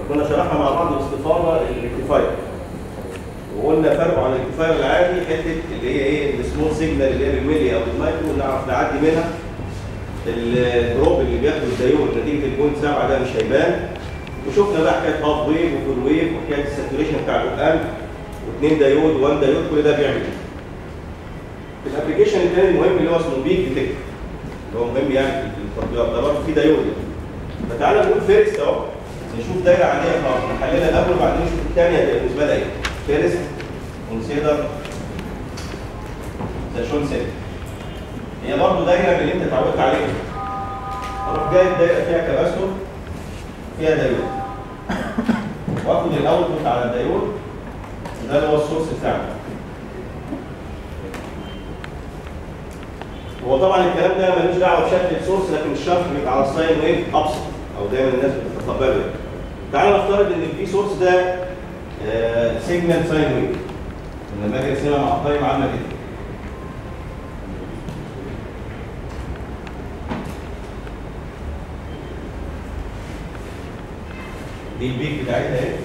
كنا شرحنا مع بعض باستفاضه الريكتيفاير وقلنا فرقه عن الريكتيفاير العادي حته اللي هي ايه السمول سيجنال اللي هي بالملي او بالمايكرو نعرف نعدي منها الدروب اللي بياخده الدايود نتيجه البوينت 7 ده مش هيبان وشفنا بقى حكايه هاف ويف وفول ويف وحكايه الساتوريشن بتاع القلب واثنين دايود وان دايود كل ده بيعمل ايه؟ الابلكيشن الثاني المهم اللي هو اسمه بيك ديتكت اللي هو مهم يعني في التطبيقات ده برضه في دايود يعني فتعالى نقول فيرست اهو نشوف دايره عاديه خالص نحللها الاول وبعدين نشوف الثانيه هتبقى بالنسبه لها ايه فيرست كونسيدر ذا شون سيت هي برضه دايره من اللي انت اتعودت عليها اروح جايب دايره فيها كباستور فيها دايود واخد الاوتبوت على الدايود ده اللي هو السورس بتاعنا هو طبعا الكلام ده ملوش دعوه بشكل السورس لكن الشرح بيبقى على الساين ويف ابسط او دايما الناس بتتقبله يعني. تعالى نفترض ان الفي سورس ده سيجنال ساين ويف لما اجي ارسمها مع التايم عامله كده دي البيك بتاعتها ايه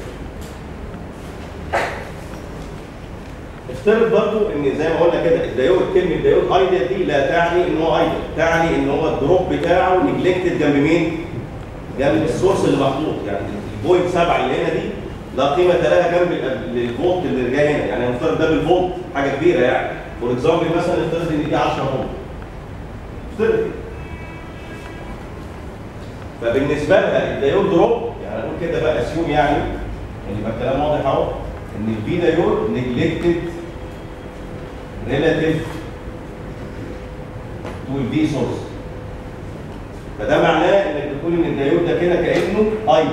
افترض برضو ان زي ما قلنا كده الدايود كلمه دايود ايديال دي لا تعني ان هو ايديال تعني ان هو الدروب بتاعه نجلكتد جنب مين؟ جنب السورس اللي محطوط يعني البوينت 7 اللي هنا دي لا قيمه لها جنب ال- الفولت اللي جاي هنا يعني نفترض ده بالفولت حاجه كبيره يعني فور اكزامبل مثلا نفترض ان دي 10 فولت افترض كده. فبالنسبه لها الدايود دروب يعني اقول كده بقى اسيوم يعني ان يبقى الكلام واضح اهو ان البي دايود نجلكتد ريلاتيف تو البي سورس فده معناه انك بتقول ان الدايود ده كده كانه اي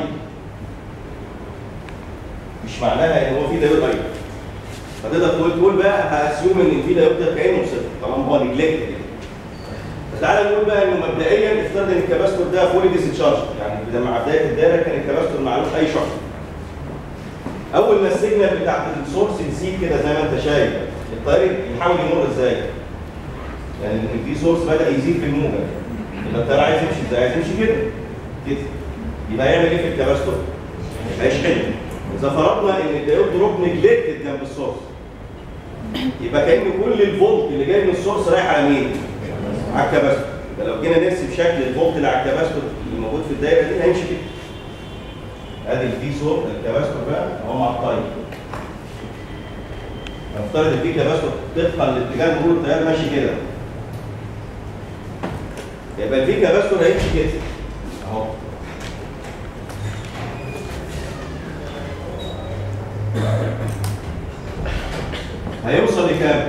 مش معناها ان هو في دايود اي فتقدر تقول تقول بقى هاسيوم ان البي دايود ده كانه صفر طالما هو نجلكتد يعني فتعالى نقول بقى انه مبدئيا افترض ان الكباستور ده فولي ديسشارج يعني ده مع بدايه الدايره كان الكباستور معلوش اي شحن اول ما السيجنال بتاعت السورس تزيد كده زي ما انت شايف الطريق يحاول يمر ازاي؟ يعني ان في سورس بدا يزيد في الموجه يبقى الطيار عايز يمشي ازاي؟ عايز يمشي كده كده يبقى يعمل ايه في الكباستور؟ هيشحن اذا فرضنا ان الدايود دروب نجلكتد جنب السورس يبقى كان كل الفولت اللي جاي من السورس رايح على مين؟ على الكباستور يبقى لو جينا نرسم شكل الفولت اللي على الكباستور اللي موجود في الدايره دي هيمشي كده ادي الفي سور الكباستور بقى اهو مع الطيب نفترض الفي كباستور طبقا لاتجاه مرور التيار ماشي كده يبقى الفي كباستور هيمشي كده اهو هيوصل لكام؟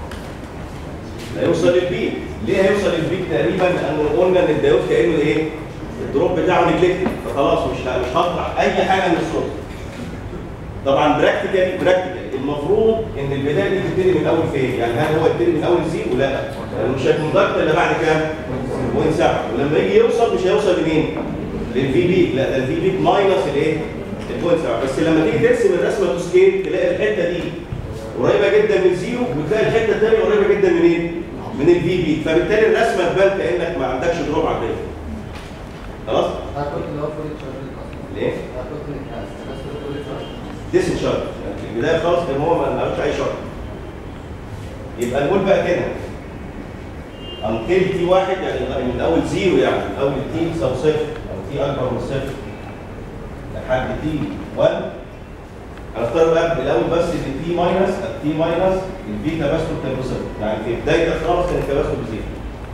هيوصل للبيك ليه هيوصل للبيك تقريبا لانه قلنا ان الدايود كانه ايه؟ الدروب بتاعه نجلكتد فخلاص مش مش هطرح اي حاجه من السورس طبعا براكتيكال براكتيكال المفروض ان البدايه دي تبتدي من اول فين؟ يعني هل هو يبتدي من اول زيرو؟ لا لانه مش هيكون الا بعد كام؟ بوينت 7 ولما يجي يوصل مش هيوصل لمين؟ للفي بيك لا ده الفي بيك ماينس الايه؟ البوينت 7 بس لما تيجي ترسم الرسمه تو سكيل تلاقي الحته دي قريبه جدا من زيرو وتلاقي الحته الثانيه قريبه جدا من ايه؟ من الفي بيك فبالتالي الرسمه تبان كانك ما عندكش دروب عاديه خلاص؟ هاخد اللي هو فول تشارج ليه؟ هاخد من الكاس بس فول تشارج ديسن شارت يعني في البدايه خالص كان هو ما مالوش اي شرط يبقى نقول بقى كده انتل تي واحد يعني من اول زيرو يعني من اول تي يساوي صفر او تي اكبر من صفر لحد تي 1 هنفترض بقى بالاول بس ان تي ماينس تي ماينس الفي كباستور كان بصفر يعني في بدايه خالص كان الكباستور بزيرو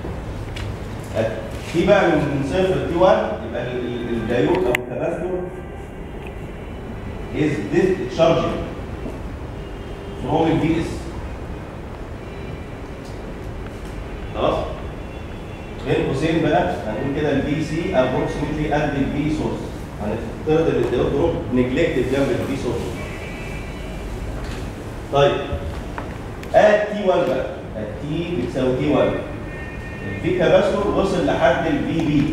تي بقى من صفر لتي 1 يبقى ال- ال- الدايود او الكباستور is discharging from the VS خلاص بين قوسين بقى هنقول كده البي سي approximately قد البي سورس هنفترض ان الديود دروب نجلكتد جنب البي سورس طيب اد تي 1 بقى التي بتساوي تي 1 الفي كاباستور وصل لحد الفي بي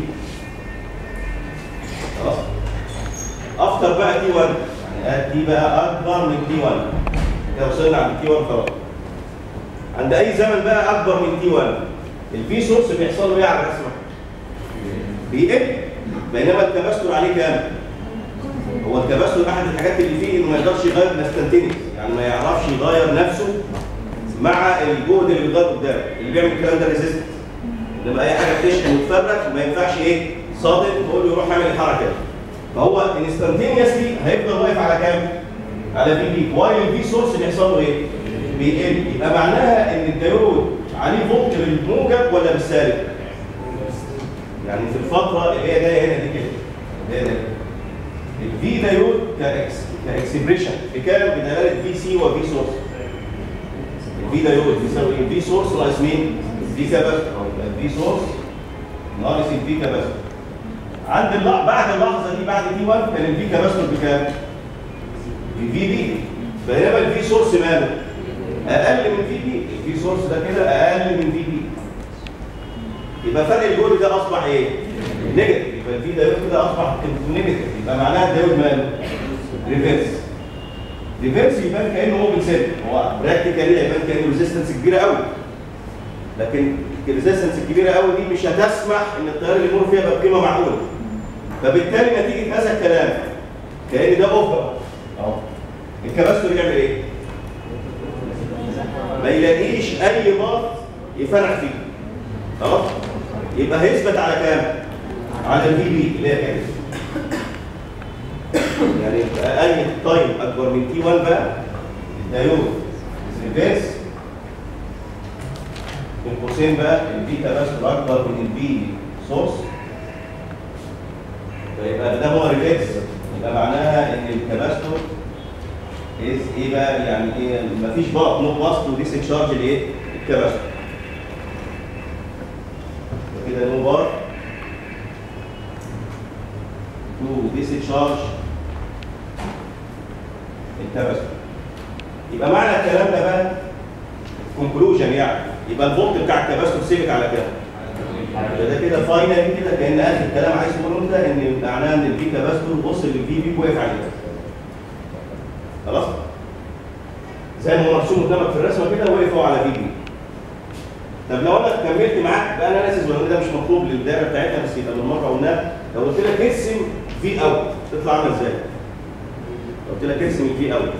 خلاص افتر بقى تي 1 يعني اد تي بقى اكبر من تي 1 كده وصلنا عند تي 1 خلاص عند اي زمن بقى اكبر من تي 1 الفي سورس بيحصل له ايه على الرسمه؟ بيقل بينما الكباستور عليه كام؟ هو الكباستور الحاجات اللي فيه انه ما يقدرش يغير انستنتينيوس يعني ما يعرفش يغير نفسه مع الجهد اللي بيضرب قدامه اللي بيعمل الكلام ده ريزيستنس لما اي حاجه بتشحن وتفرق ما ينفعش ايه صادم تقول له روح اعمل الحركه دي فهو انستنتينيوسلي هيفضل واقف على كام؟ على في بي وايل الفي سورس بيحصل له ايه؟ بيقل يبقى معناها ان الديود عليه فولت بالموجب ولا بالسالب؟ يعني في الفتره اللي هي جايه هنا دي كده اللي هي ده الفي ديود كاكس كاكسبريشن بكام؟ بدلاله في سي وفي سورس الفي ديود بيساوي الفي سورس ناقص مين؟ في كاباستور الفي سورس ناقص الفي كاباستور عند اللحظه بعد اللحظه دي بعد تي 1 كان الفي كاباستور بكام؟ الفي بي بينما الفي سورس ماله؟ اقل من في بي الفي سورس ده كده اقل من في بي يبقى فرق الجهد ده اصبح ايه؟ نيجاتيف يبقى الفي دايود كده اصبح نيجاتيف يبقى معناها الدايود ماله؟ ريفيرس ريفيرس يبان كانه اوبن سيل هو براكتيكالي يبان كانه ريزيستنس كبيره قوي لكن الريزيستنس الكبيره قوي دي مش هتسمح ان التيار اللي يمر فيها يبقى بقيمه معقوله فبالتالي نتيجه هذا الكلام كان ده اوف بقى اهو الكباستور يعمل ايه؟ ما يلاقيش اي ضغط يفرح فيه خلاص يبقى هيثبت على كام على الفي بي اللي هي كام يعني يبقى اي تايم اكبر من تي 1 بقى الدايود ريفيرس بين قوسين بقى الفي كاباستور اكبر من الفي سورس فيبقى ده هو ريفيرس يبقى معناها ان الكاباستور از ايه بقى يعني ايه مفيش بقى نو باست وديس تشارج لايه الكباستور كده نو بار تو ديس تشارج الكباستور يبقى معنى الكلام ده بقى كونكلوجن يعني يبقى الفولت بتاع الكباستور ثابت على كام؟ يبقى ده كده فاينل كده كان اخر كلام عايز تقوله انت ان معناه ان الفي كباستور وصل للفي بي واقف عليه خلاص زي ما هو مرسوم قدامك في الرسمه كده وقفوا على في بي طب لو انا كملت معاك بقى اناليسيس ولا ده مش مطلوب للدائره بتاعتنا بس يبقى بالمره قلناه لو قلت لك ارسم في اوت تطلع عامله ازاي؟ لو قلت لك ارسم الفي اوت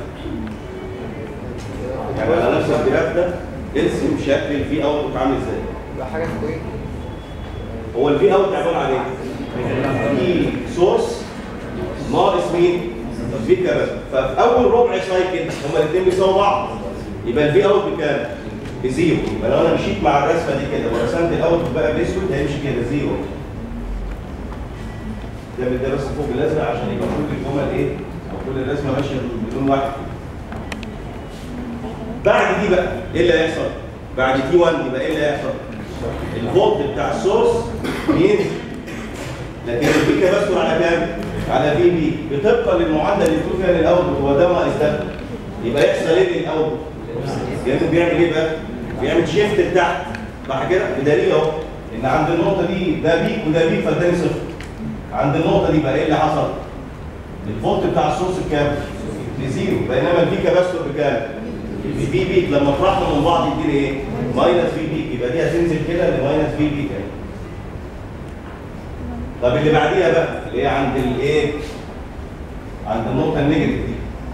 يعني على نفس الجراف ده ارسم شكل الفي اوت عامل ازاي؟ يبقى حاجه كويسه هو الفي اوت عباره عن ايه؟ في سورس ناقص مين؟ في كباستور ففي اول ربع سايكل هما الاثنين بيساووا بعض يبقى الفي اوت بكام؟ بزيرو يبقى لو انا مشيت مع الرسمه دي كده ورسمت الاوت بقى باسود هيمشي كده زيرو ده ده بس فوق الازرق عشان يبقى كل الجمل ايه؟ او كل الرسمه ماشيه بدون واحد بعد دي بقى ايه اللي هيحصل؟ بعد تي 1 يبقى ايه اللي هيحصل؟ الفولت بتاع السورس ينزل لكن الفي كاباستور على كام؟ على في بي بطبقا للمعادله اللي بتقول فيها للاوتبوت هو ده ناقص ده يبقى يحصل ايه للاوتبوت؟ يعني بيعمل ايه بقى؟ بيعمل شيفت لتحت صح كده؟ بدليل اهو ان عند النقطه دي ده بيك وده بيك فالتاني صفر عند النقطه دي بقى ايه اللي حصل؟ الفولت بتاع السورس بكام؟ بزيرو بينما الفي كاباستور بكام؟ الفي بي بيك لما طرحنا من بعض يديني ايه؟ ماينس في بيك يبقى دي هتنزل كده لماينس في بيك اهي طب اللي بعديها بقى اللي هي عند الايه؟ عند النقطة النيجاتيف دي.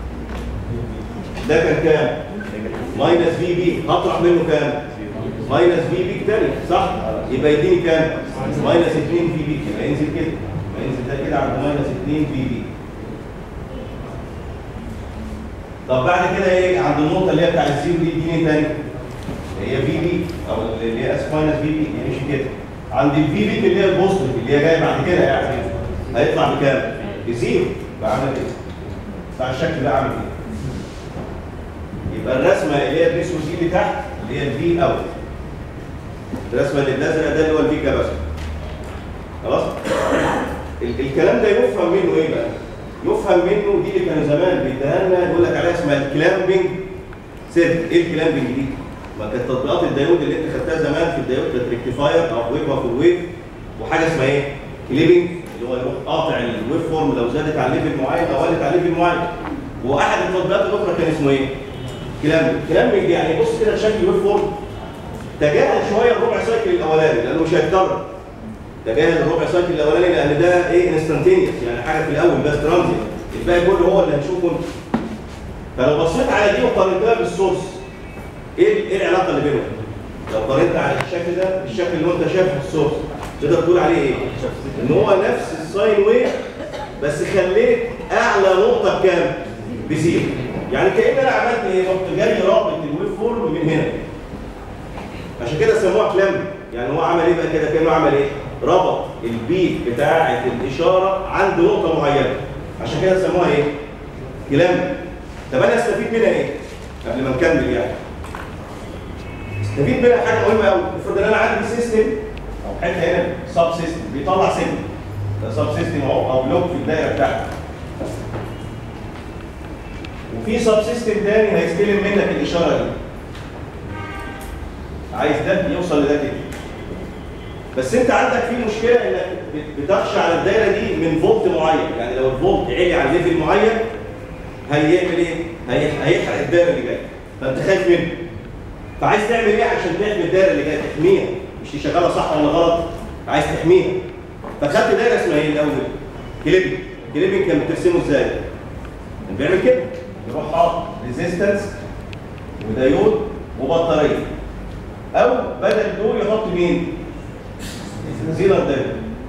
ده كان كام؟ ماينس في بي هطرح منه كام؟ ماينس في بي تاني صح؟ يبقى يديني كام؟ ماينس 2 في بي يبقى ينزل كده يبقى ينزل ده كده عند ماينس 2 في بي. طب بعد كده ايه عند النقطة اللي هي بتاع الزيرو دي يديني تاني؟ هي في بي او اللي هي اس ماينس في بي يمشي كده. عند الفي بي اللي هي البوزيتيف اللي هي جايه بعد كده يعني هيطلع بكام؟ بزيرو بعمل ايه؟ بتاع الشكل ده عامل ايه؟ يبقى الرسمه اللي هي الاسود دي اللي تحت اللي هي الفي اوت الرسمه اللي بالازرق ده اللي هو الفي كاباسيتور خلاص؟ ال- الكلام ده يفهم منه ايه بقى؟ يفهم منه دي اللي كانوا زمان بيديها لنا يقول لك عليها اسمها الكلامبنج سيرت ايه الكلامبنج دي؟ ما كانت تطبيقات الديود اللي انت خدتها زمان في الديود كانت ريكتيفاير او ويف اوف الويف وحاجه اسمها ايه؟ كليبنج اللي هو يروح قاطع الويف فورم لو زادت عن ليفل معين او قلت عن ليفل معين واحد التطبيقات الاخرى كان اسمه ايه؟ كلامبنج كلامبنج يعني بص كده شكل الويف فورم تجاهل شويه الربع سايكل الاولاني لانه مش هيتكرر تجاهل الربع سايكل الاولاني لان ده ايه انستنتينيوس يعني حاجه في الاول بس ترانزيت الباقي كله هو اللي هنشوفه انت فلو بصيت على دي وقارنتها بالسورس ايه ايه العلاقه اللي بينهم؟ لو قارنت على الشكل ده بالشكل اللي انت شايفه في السورس تقدر تقول عليه ايه؟ ان هو نفس الساين ويف بس خليت اعلى نقطه بكام؟ بزيرو يعني كأن انا عملت ايه؟ رحت جاي رابط الويف فورم من هنا عشان كده سموها كلام يعني هو عمل ايه بقى كده كانه عمل ايه ربط البيك بتاعه الاشاره عند نقطه معينه عشان كده سموها ايه كلام طب انا استفيد منها ايه قبل ما نكمل يعني استفيد منها حاجه مهمه قوي افرض ان انا عندي سيستم او حته هنا سب سيستم بيطلع سيجنال ده سب سيستم اهو او بلوك في الدايره بتاعتي وفي سب سيستم تاني هيستلم منك الاشاره دي عايز ده يوصل لده كده بس انت عندك في مشكله انك بت- بتخشى على الدايره دي من فولت معين يعني لو الفولت عالي على ليفل معين هيعمل ايه؟ هي- هيحرق الدايره اللي جايه فانت خايف منه فعايز تعمل ايه عشان تحمي الدايره اللي جايه تحميها مش دي شغاله صح ولا غلط عايز تحميها فخدت دايره اسمها ايه الاول؟ كليبنج كليبنج كان بترسمه ازاي؟ كان بيعمل كده يروح حاطط ريزيستنس وديود وبطاريه او بدل دول يحط مين؟ زينر دايره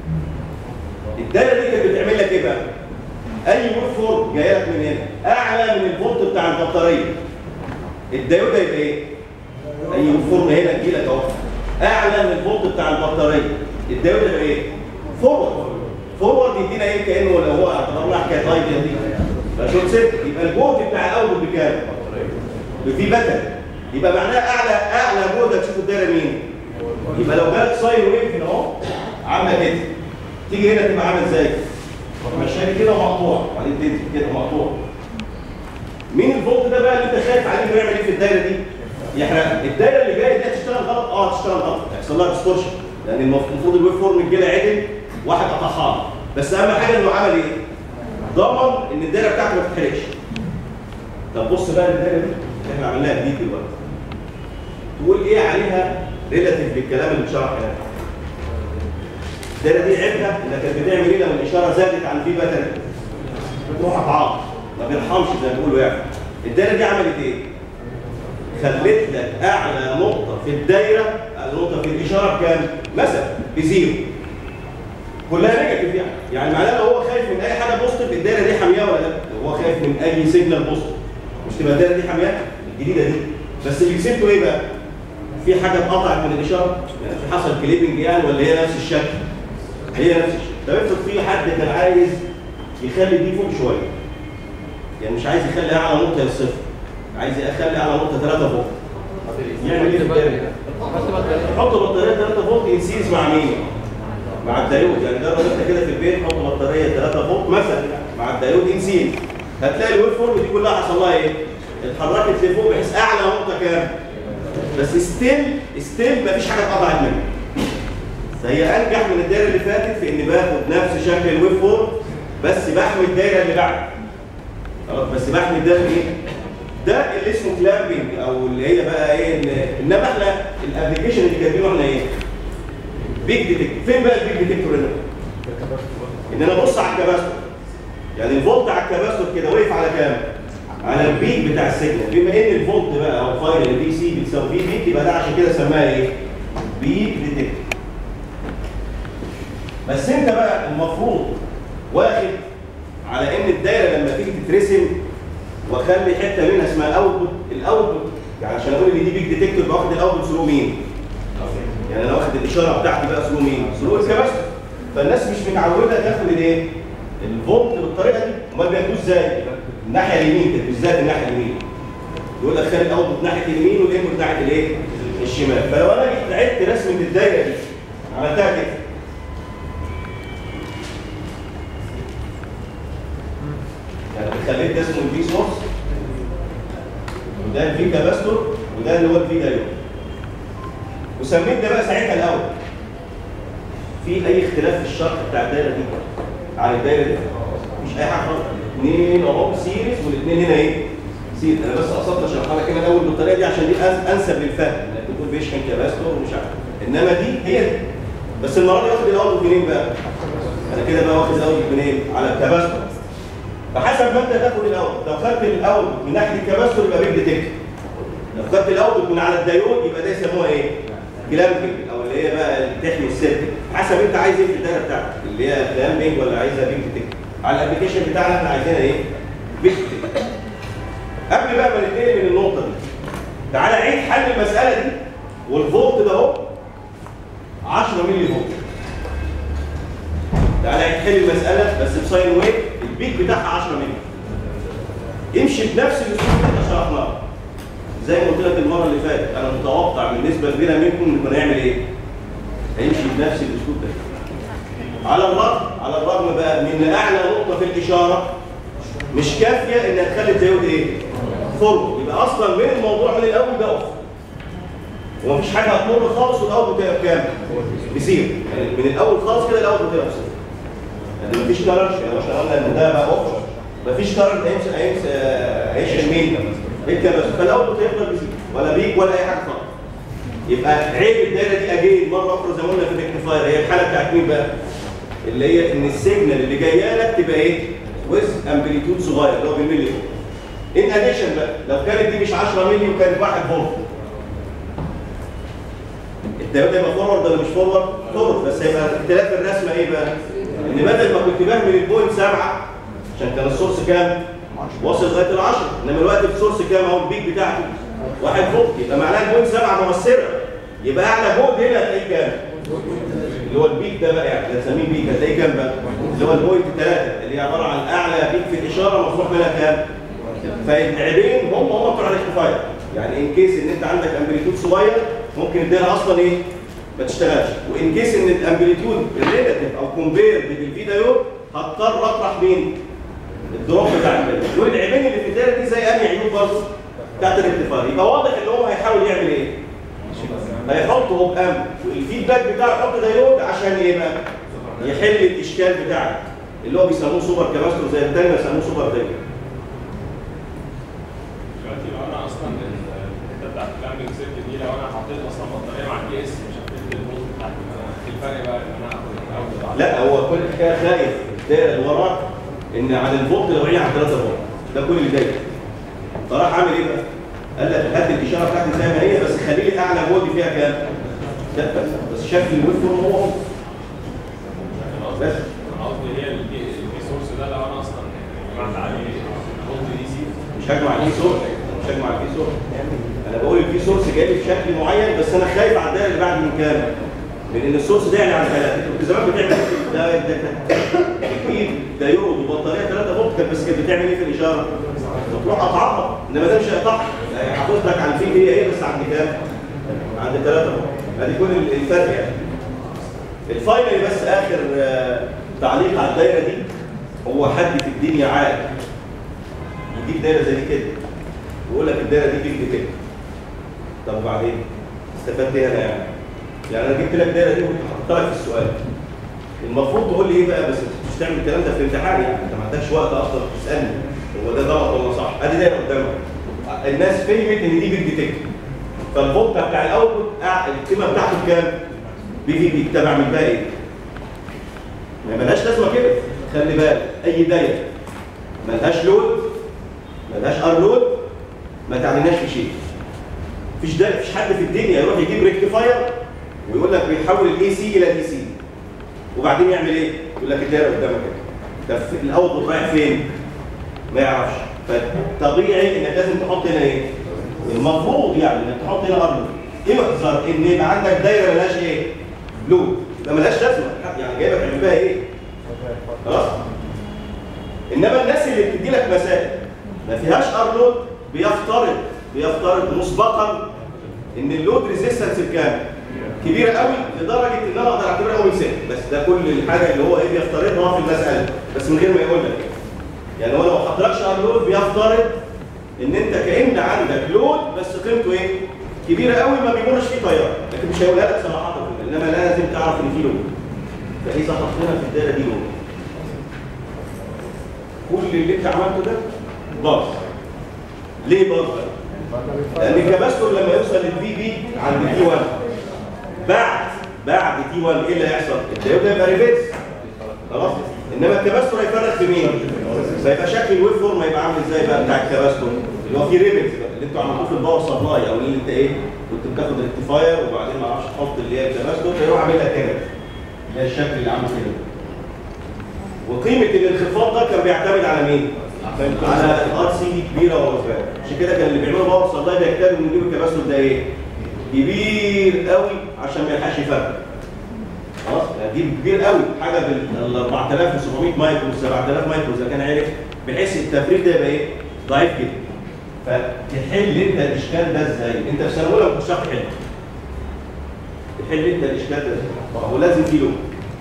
الدايره دي كانت بتعمل لك ايه بقى؟ اي ويف فورم جايه لك من هنا اعلى من الفولت بتاع البطاريه الدايود هيبقى ايه؟ اي ويف فورم هنا تجي لك اهو اعلى من الفولت بتاع البطاريه الدايود هيبقى ايه؟ فورورد فورورد يدينا ايه كانه لو هو اعتبرنا حكايه ايديا دي فشوت ست يبقى الجهد بتاع الاول بكام؟ في بدل يبقى معناها اعلى اعلى جهد هتشوف الدايره مين؟ يبقى لو جالك ساين ويف هنا اهو عامله كده تيجي هنا تبقى عامل ازاي؟ ماشيه كده مقطوع وبعدين تنزل كده مقطوع مين الفولت ده بقى اللي انت خايف عليه انه يعمل ايه في الدايره دي؟ يحرق الدايره اللي جايه دي هتشتغل غلط اه هتشتغل غلط هيحصل لها ديستورشن لان المفروض الويف فورم الجيل عدل واحد قطعها بس اهم حاجه انه عمل ايه؟ ضمن ان الدايره بتاعته ما تتحرقش طب بص بقى الدايره دي اللي احنا عملناها جديد دلوقتي تقول ايه عليها ريلاتيف للكلام اللي اتشرح هنا الدايره دي عيبها انها كانت بتعمل ايه لو الاشاره زادت عن في باتري بتروح اتعاطى ما بيرحمش زي ما بيقولوا يعني الدايره دي عملت ايه؟ خلت لك اعلى نقطه في الدايره اعلى نقطه في الاشاره بكام؟ مثلا بزيرو كلها نيجاتيف يعني يعني معناه لو هو خايف من اي حاجه بوزيتيف الدايره دي حامياه ولا لا؟ لو هو خايف من اي سيجنال بوزيتيف مش تبقى الدايره دي حامياه الجديده دي بس اللي كسبته ايه بقى؟ في حاجه اتقطعت من الاشاره يعني في حصل كليبنج يعني ولا هي نفس الشكل؟ هي نفس الشكل طب افرض في حد كان عايز يخلي دي فوق شويه يعني مش عايز يخلي اعلى نقطه للصفر عايز يخلي اعلى نقطه 3 فولت يعمل ايه في الدايره؟ حط بطاريه 3 فولت ينسيز مع مين؟ مع الدايود يعني جرب انت كده في البيت حط بطاريه 3 فولت مثلا مع الدايود انسين هتلاقي الويف فورم دي كلها حصل لها ايه؟ اتحركت لفوق بحيث اعلى نقطه كام؟ بس ستيل ستيل مفيش حاجه اتقطعت منها فهي انجح من الدايره اللي فاتت في اني باخد نفس شكل الويف فورم بس بحمي الدايره اللي بعد خلاص بس بحمي الدايره ايه؟ ده اللي اسمه كلامبنج او اللي هي بقى ايه إن- انما احنا الابلكيشن اللي كاتبينه احنا ايه؟ بيج ديتكتور فين بقى البيج ديتكتور هنا؟ ان انا ابص على الكباستور يعني الفولت على الكباستور كده وقف على كام؟ على البيك بتاع السيجنال بما ان الفولت بقى او فايل البي سي بتساوي في بيك يبقى ده عشان كده سماها ايه؟ بيك ديتكتور بس انت بقى المفروض واخد على ان الدايره لما تيجي تترسم واخلي حته منها اسمها اوتبوت الاوتبوت يعني عشان اقول ان دي بيك ديتكتور باخد الاوتبوت ثرو مين؟ يعني انا واخد الاشاره بتاعتي بقى ثرو مين؟ ثرو الكباستور فالناس مش متعوده تاخد الايه؟ الفولت بالطريقه دي امال بياخدوه ازاي؟ الناحيه اليمين كده بالذات الناحيه اليمين يقول لك خلي الاوتبوت ناحيه اليمين والانبوت ناحيه الايه؟ الشمال فلو انا جيت لعبت رسمه الدايره دي عملتها كده يعني خليت ده اسمه الفي سورس وده الفي كاباستور وده اللي هو الفي دايود وسميت ده بقى ساعتها الاول في اي اختلاف في الشرح بتاع الدايره دي عن الدايره دي مش اي حاجه خالص اثنين اهو سيريز والاثنين هنا ايه سيريز انا بس قصدت اشرحها لك هنا الاول بالطريقه دي عشان دي أن- انسب للفهم انك تقول بيشحن كاباستور ومش عارف انما دي هي دي بس المره دي واخد الاول منين بقى؟ انا كده بقى واخد الاول منين؟ على الكاباستور فحسب ما انت تاخد الاول لو خدت الاول من ناحيه الكباستور يبقى بيج ديتكت لو خدت الاول من على الدايود يبقى ده يسموها ايه؟ كلامبنج او اللي هي بقى اللي بتحمي السيركت حسب انت عايز ايه في الدايره بتاعتك اللي هي كلامبنج ولا عايزها بيج ديتكت على الابلكيشن بتاعنا احنا عايزينها ايه؟ بيج ديتكت قبل بقى ما ننتقل من النقطه دي تعالى عيد حل المساله دي والفولت ده اهو 10 مللي فولت تعالى عيد حل المساله بس بساين ويف البيك بتاعها 10 مللي امشي بنفس الاسلوب اللي احنا شرحناه زي ما قلت لك المره اللي فاتت انا متوقع من نسبه كبيره منكم انكم هنعمل ايه؟ هيمشي بنفس الاسلوب ده على الرغم على الرغم بقى من اعلى نقطه في الاشاره مش كافيه انها تخلي الديود ايه؟ فورورد يبقى اصلا من الموضوع من الاول ده اوف ومفيش حاجه هتمر خالص والاول بتبقى بكام؟ بزيرو يعني من الاول خالص كده الاول بتبقى بصفر يعني مفيش كارنت يعني احنا قلنا ان ده بقى اوف مفيش كارنت هيمشي هيمشي هيمشي مين؟ الكبس فالاول بتفضل بزيرو ولا بيك ولا اي حاجه خالص يبقى عيب الدايره دي اجين مره اخرى زي ما قلنا في الريكتيفاير هي الحاله بتاعت مين بقى؟ اللي هي ان السيجنال اللي جايه لك تبقى ايه؟ ويز امبليتيود صغير اللي هو بالملي فولت. ان اديشن بقى لو كانت دي مش 10 مللي وكانت 1 فولت التيار ده يبقى فورورد ولا مش فورورد؟ فورورد بس هيبقى اختلاف الرسمه ايه بقى؟ ان بدل ما كنت بهمل البوينت 7 عشان كان السورس كام؟ واصل لغايه ال 10 انما دلوقتي السورس كام اهو البيك بتاعته 1 فولت يبقى معناها البوينت 7 مؤثره يبقى اعلى جهد هنا هتلاقيه كام؟ اللي هو البيك ده بقى يعني بنسميه بيك هتلاقيه كام بقى؟ اللي هو البوينت 3 اللي هي عباره عن اعلى بيك في الاشاره مصروف منها كام؟ فالعيبين هم هم بتوع الاكتفاير يعني ان كيس ان انت عندك امبليتيود صغير ممكن الدايره اصلا ايه؟ ما تشتغلش وان كيس ان الامبليتيود ريلاتيف او كومبير بالفي دايود هضطر اطرح مين؟ الدروب بتاع الدايره دول العيبين اللي في الدايره دي زي انهي عيوب برضه؟ بتاعت الاكتفاير يبقى واضح ان هو هيحاول يعمل ايه؟ هيحط هوب ام والفيدباك بتاعه يحط دايود عشان ايه بقى؟ يحل الاشكال بتاعك اللي هو بيسموه سوبر كاباستور زي الثاني بيسموه سوبر دايود دلوقتي لو انا اصلا الحته بتاعت الكامبنج سيركت دي لو انا حطيت اصلا بطاريه مع الكي اس مش هتفرق الفولت بتاعتي ايه الفرق بقى ان انا اخد الاول بعد لا هو كل حكايه خايف الدايره اللي وراه ان عن الفولت لو هي عن 3 فولت ده كل اللي داير فراح عامل ايه بقى؟ قال لك هات الاشاره بتاعتي زي ما هي بس خلي لي اعلى فولت فيها كام؟ لا بس بس شكل الويف فورم هو هو انا قصدي بس. انا قصدي هي الكي سورس ده لو انا اصلا جمعت عليه فولت دي سي مش هجمع الفي سورس مش هجمع الفي سورس انا بقول الفي سورس جاي لي بشكل معين بس انا خايف على الدايره اللي بعد من كام؟ من ان السورس ده يعني عن ثلاثه انت كنت زمان بتعمل إيه؟ ده ده تجيب دايود وبطاريه 3 فولت كانت بس كانت بتعمل ايه في الاشاره؟ تروح قطعها انما ده مش هيقطعها لا هيحافظ لك على الفي هي ايه بس عند كام؟ عند 3 فولت ادي كل الفرق يعني الفاينل بس اخر آه، تعليق على الدايره دي هو حد في الدنيا عارف يجيب دايره زي دي كده ويقول لك الدايره دي بيج كده طب وبعدين استفدت ايه انا يعني؟ يعني انا جبت لك دايره دي وحطيتها لك في السؤال المفروض تقول لي ايه بقى بس انت مش تعمل الكلام ده في الامتحان يعني انت ما عندكش وقت اصلا تسالني هو ده غلط ولا صح ادي دايره قدامك الناس فهمت ان دي بيج ديتكت فالفولت بتاع الاوتبوت أع- القيمه بتاعته بكام؟ بي في بي طب اعمل بقى ايه؟ ما ملهاش لازمه كده خلي بالك اي دايره ملهاش لود ملهاش ار لود ما تعملناش في شيء مفيش ده مفيش حد في الدنيا يروح يجيب ريكتيفاير ويقول لك بيحول الاي سي الى دي سي وبعدين يعمل ايه؟ يقول لك الدايره قدامك كده طب في- الاوتبوت رايح فين؟ ما يعرفش فطبيعي انك لازم تحط هنا ايه؟ المفروض يعني انك تحط هنا ار لود احذر ان يبقى عندك دايره ملهاش ايه؟ لود يبقى ملهاش لازمه يعني جايبك تعمل بيها ايه؟ خلاص؟ انما الناس اللي بتدي لك مسائل ما فيهاش ار لود بيفترض بيفترض مسبقا ان اللود ريزيستنس بكام؟ كبيره قوي لدرجه ان انا اقدر اعتبرها اول ست بس ده كل الحاجه اللي هو ايه بيفترضها في المساله بس من غير ما يقول لك يعني هو لو ما حطلكش ار لود بيفترض ان انت كان عندك لود بس قيمته ايه؟ كبيره قوي ما بيمرش فيه تيار لكن مش هيقولها لك صراحه انما لازم تعرف ان في لود فاذا حطينا في الدايره دي لود كل اللي انت عملته ده باظ ليه باظ بقى؟ لان الكباستور لما يوصل للفي بي عند تي 1 بعد بعد تي 1 ايه اللي هيحصل؟ الدايود هيبقى ريفيرس خلاص انما الكباستور هيفرق في مين؟ فيبقى شكل الويف فورم هيبقى عامل ازاي بقى بتاع الكباستور اللي هو فيه ريبنز بقى اللي انتوا عملتوه في الباور سبلاي او اللي انت ايه كنت بتاخد ريكتيفاير وبعدين ما اعرفش تحط اللي هي الكباستور فيروح عامل لك كده اللي هي الشكل اللي عامل كده وقيمه الانخفاض ده كان بيعتمد على مين؟ على الار سي دي كبيره ولا صغيره عشان كده كان اللي بيعملوا باور سبلاي بيجتهدوا ان يجيبوا الكباستور ده ايه؟ كبير قوي عشان ما يلحقش يفرق خلاص دي كبير قوي حاجه بال 4700 مايكرو 7000 مايكرو اذا كان عارف بحيث التفريغ ده يبقى ايه؟ ضعيف جدا فتحل انت الاشكال ده ازاي؟ انت في سنه اولى ما كنتش هتعرف تحل تحل انت الاشكال ده ازاي؟ ما هو لازم في لون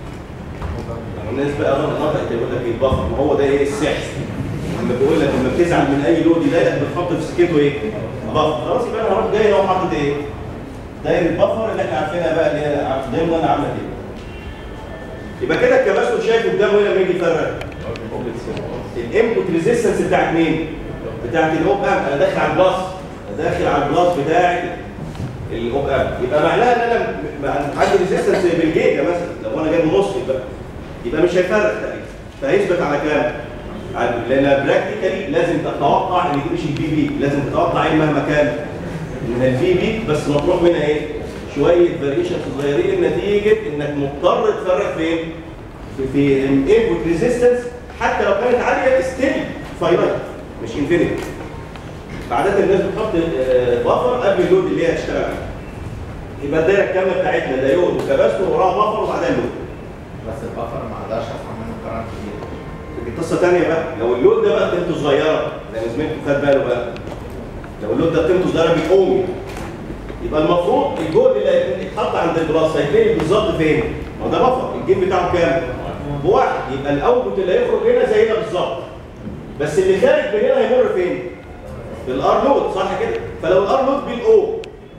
يعني الناس بقى اظن نطقت يقول لك البفر ما هو ده ايه السحر لما بيقول لك لما بتزعل من اي لود يضايقك بتحط في سكته ايه؟ بفر خلاص يبقى انا هروح جاي اهو حاطط ايه؟ دايره البفر اللي احنا عارفينها بقى اللي هي ضمن عامله كده يبقى كده الكباستور شايف قدامه هنا لما يجي يفرق الانبوت ريزيستنس بتاعت مين؟ بتاعت الاوب ام انا داخل على البلاس انا داخل على البلاس بتاعت الاوب ام يبقى معناها ان انا م- عندي ريزيستنس بالجيجا مثلا لو انا جايب نص يبقى يبقى مش هيفرق تقريبا فهيثبت على كام؟ على- لان براكتيكالي لازم تتوقع ان دي مش الفي بي لازم تتوقع ايه مهما كان ان الفي بي بس مطروح منها ايه؟ شويه فاريشنز صغيرين نتيجه انك مضطر تفرق فين؟ في في انبوت ريزيستنس حتى لو كانت عاليه ستيل فاينايت مش انفينيت عادة الناس بتحط آه، بفر قبل اللود اللي هي هتشتغل عليه يبقى الدايره الكامله بتاعتنا ده يود وكباستور وراها بفر وبعدها اللود بس البفر ما اقدرش افهم منه كلام كبير دي قصه ثانيه بقى لو اللود ده بقى قيمته صغيره زي ما زميلكم خد باله بقى لو اللود ده قيمته صغيره بيقوم يبقى المفروض الجهد اللي هيتحط عند البلاس هيتلاقي بالظبط فين؟ ما هو ده بفر الجيم بتاعه كام؟ بواحد يبقى الاوتبوت اللي هيخرج هنا زي هنا بالظبط بس اللي خارج من هنا هيمر فين؟ بالار لود صح كده؟ فلو الار لود بالاو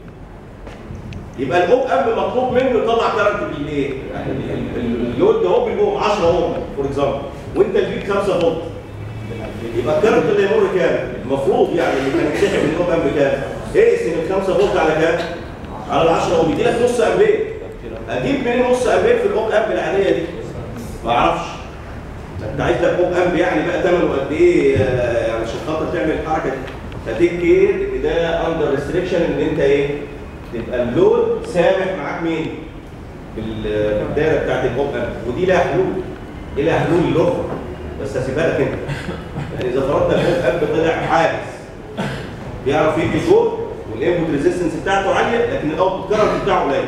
يبقى الاو ام مطلوب منه يطلع كارنت بالايه؟ يعني ال- ال- اللود ده هو بالاوم 10 اوم فور اكزامبل وانت البيك 5 فولت يبقى الكارنت اللي يمر كام؟ المفروض يعني اللي كان يتسحب من الاو ام بكام؟ اقسم ال 5 فولت على كام؟ على ال 10 اوم يدي لك نص امبير اجيب منين نص امبير في الاو ام العاديه دي؟ ما اعرفش انت عايز لك اوب امب يعني بقى ثمنه قد ايه آه، يعني عشان خاطر تعمل الحركه دي فتيك كير ان ده اندر ريستريكشن ان انت ايه تبقى اللود سامح معاك مين؟ بال- بالدايره بتاعت الاوب امب ودي لها حلول دي لها حلول للاخرى بس هسيبها لك انت يعني اذا فرضنا الاوب امب طلع حارس بيعرف يدي جهد والانبوت ريزيستنس بتاعته عاليه لكن الاوتبوت كرنت بتاعه قليل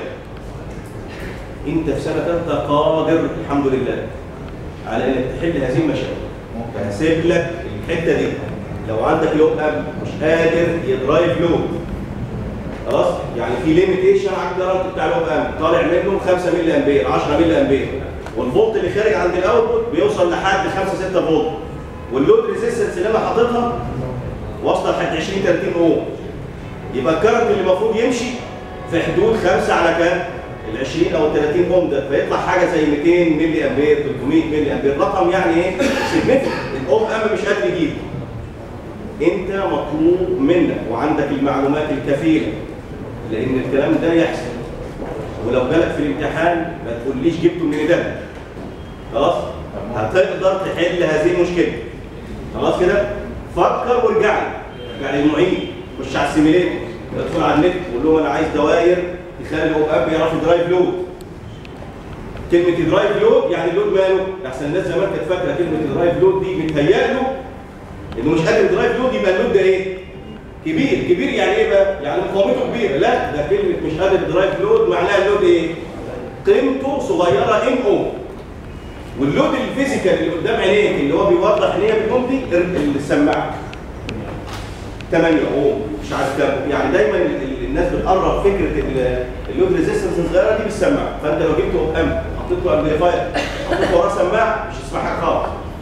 انت في سنه ثالثه قادر الحمد لله على انك تحل هذه المشاكل هسيب لك الحته دي لو عندك لود اب مش قادر يدرايف لود خلاص يعني في ليميتيشن على الكرنت بتاع لود اب طالع منه 5 ملي امبير 10 ملي امبير والفولت اللي خارج عند الاوتبوت بيوصل لحد 5 6 فولت واللود ريزيستنس اللي انا حاططها واصله لحد 20 30 اوم يبقى الكرنت اللي المفروض يمشي في حدود 5 على كام؟ ال 20 او ال 30 اوم ده فيطلع حاجه زي 200 ملي امبير 300 ملي امبير رقم يعني ايه؟ سيجنفكت الاوم ام مش قادر يجيب انت مطلوب منك وعندك المعلومات الكفيله لان الكلام ده يحصل ولو جالك في الامتحان ما تقوليش جبته من ده خلاص هتقدر تحل هذه المشكله خلاص كده فكر وارجع لي ارجع للمعيد خش على السيميليتر ادخل على النت وقول لهم انا عايز دوائر تخلي الاوب اب يعرف يدرايف لود كلمه يدرايف لود يعني اللود ماله احسن الناس زمان كانت فاكره كلمه يدرايف لود دي متهيأ له انه مش قادر يدرايف لود يبقى اللود ده ايه كبير كبير يعني ايه بقى يعني مقاومته كبيره لا ده كلمه مش قادر يدرايف لود معناها اللود ايه قيمته صغيره ان او واللود الفيزيكال اللي قدام عينيك اللي هو بيوضح ان هي بتقوم دي ال- السماعه 8 اوم مش عارف كام يعني دايما ال- ال- الناس بتقرب فكره ال- اللود ريزيستنس الصغيره دي بالسماعه فانت لو جبت اوب ام حطيت له امبليفاير حطيت وراه سماعه مش هتسمع حاجه خالص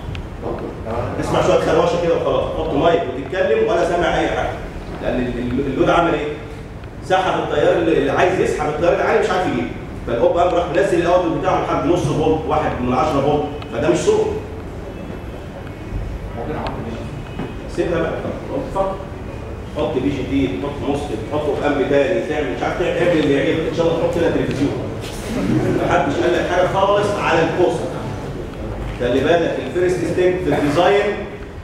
اسمع شويه خروشه كده وخلاص حط مايك وتتكلم ولا سامع اي حاجه لان ال- ال- اللود عمل ايه؟ سحب التيار اللي اللي عايز يسحب التيار العالي مش عارف يجيبه فالاوب ام راح منزل الاوتبوت بتاعه لحد نص فولت واحد من 10 فولت فده مش صوت ممكن احط مش سيبها بقى فكر حط بي جي تي تحط نص تحط في امب تاني تعمل مش عارف تعمل اعمل اللي يعجبك ان شاء الله تحط هنا تلفزيون محدش قال لك حاجه خالص على الكوست خلي بالك الفيرست ستيب في الديزاين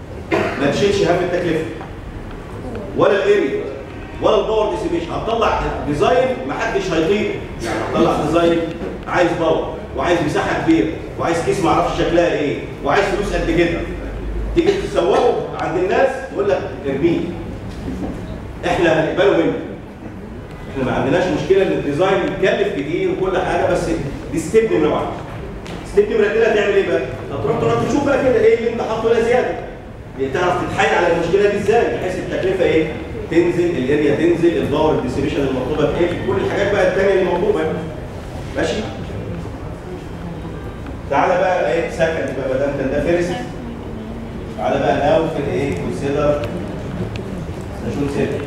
ما تشيلش هم التكلفه ولا الاريا ولا الباور ديسيبيشن هتطلع ديزاين ما حدش هيطيق يعني هتطلع ديزاين عايز باور وعايز مساحه كبيره وعايز كيس ما اعرفش شكلها ايه وعايز فلوس قد كده تيجي تسوقه عند الناس يقول لك ارميه احنا هنقبله منه احنا ما عندناش مشكله ان الديزاين يتكلف كتير وكل حاجه بس دي ستيب نمره واحد ستيب نمره كده هتعمل ايه بقى؟ هتروح تقعد تشوف بقى كده ايه اللي انت حاطه لا زياده تعرف تتحايل على المشكله دي ازاي بحيث التكلفه ايه؟ تنزل الاريا تنزل الباور الديستريبيوشن المطلوبه ايه كل الحاجات بقى الثانيه اللي مطلوبه ماشي؟ تعالى بقى ايه سكند بقى بدل كان ده فيرست تعالى بقى ناو في الايه كونسيدر نشوف سيرك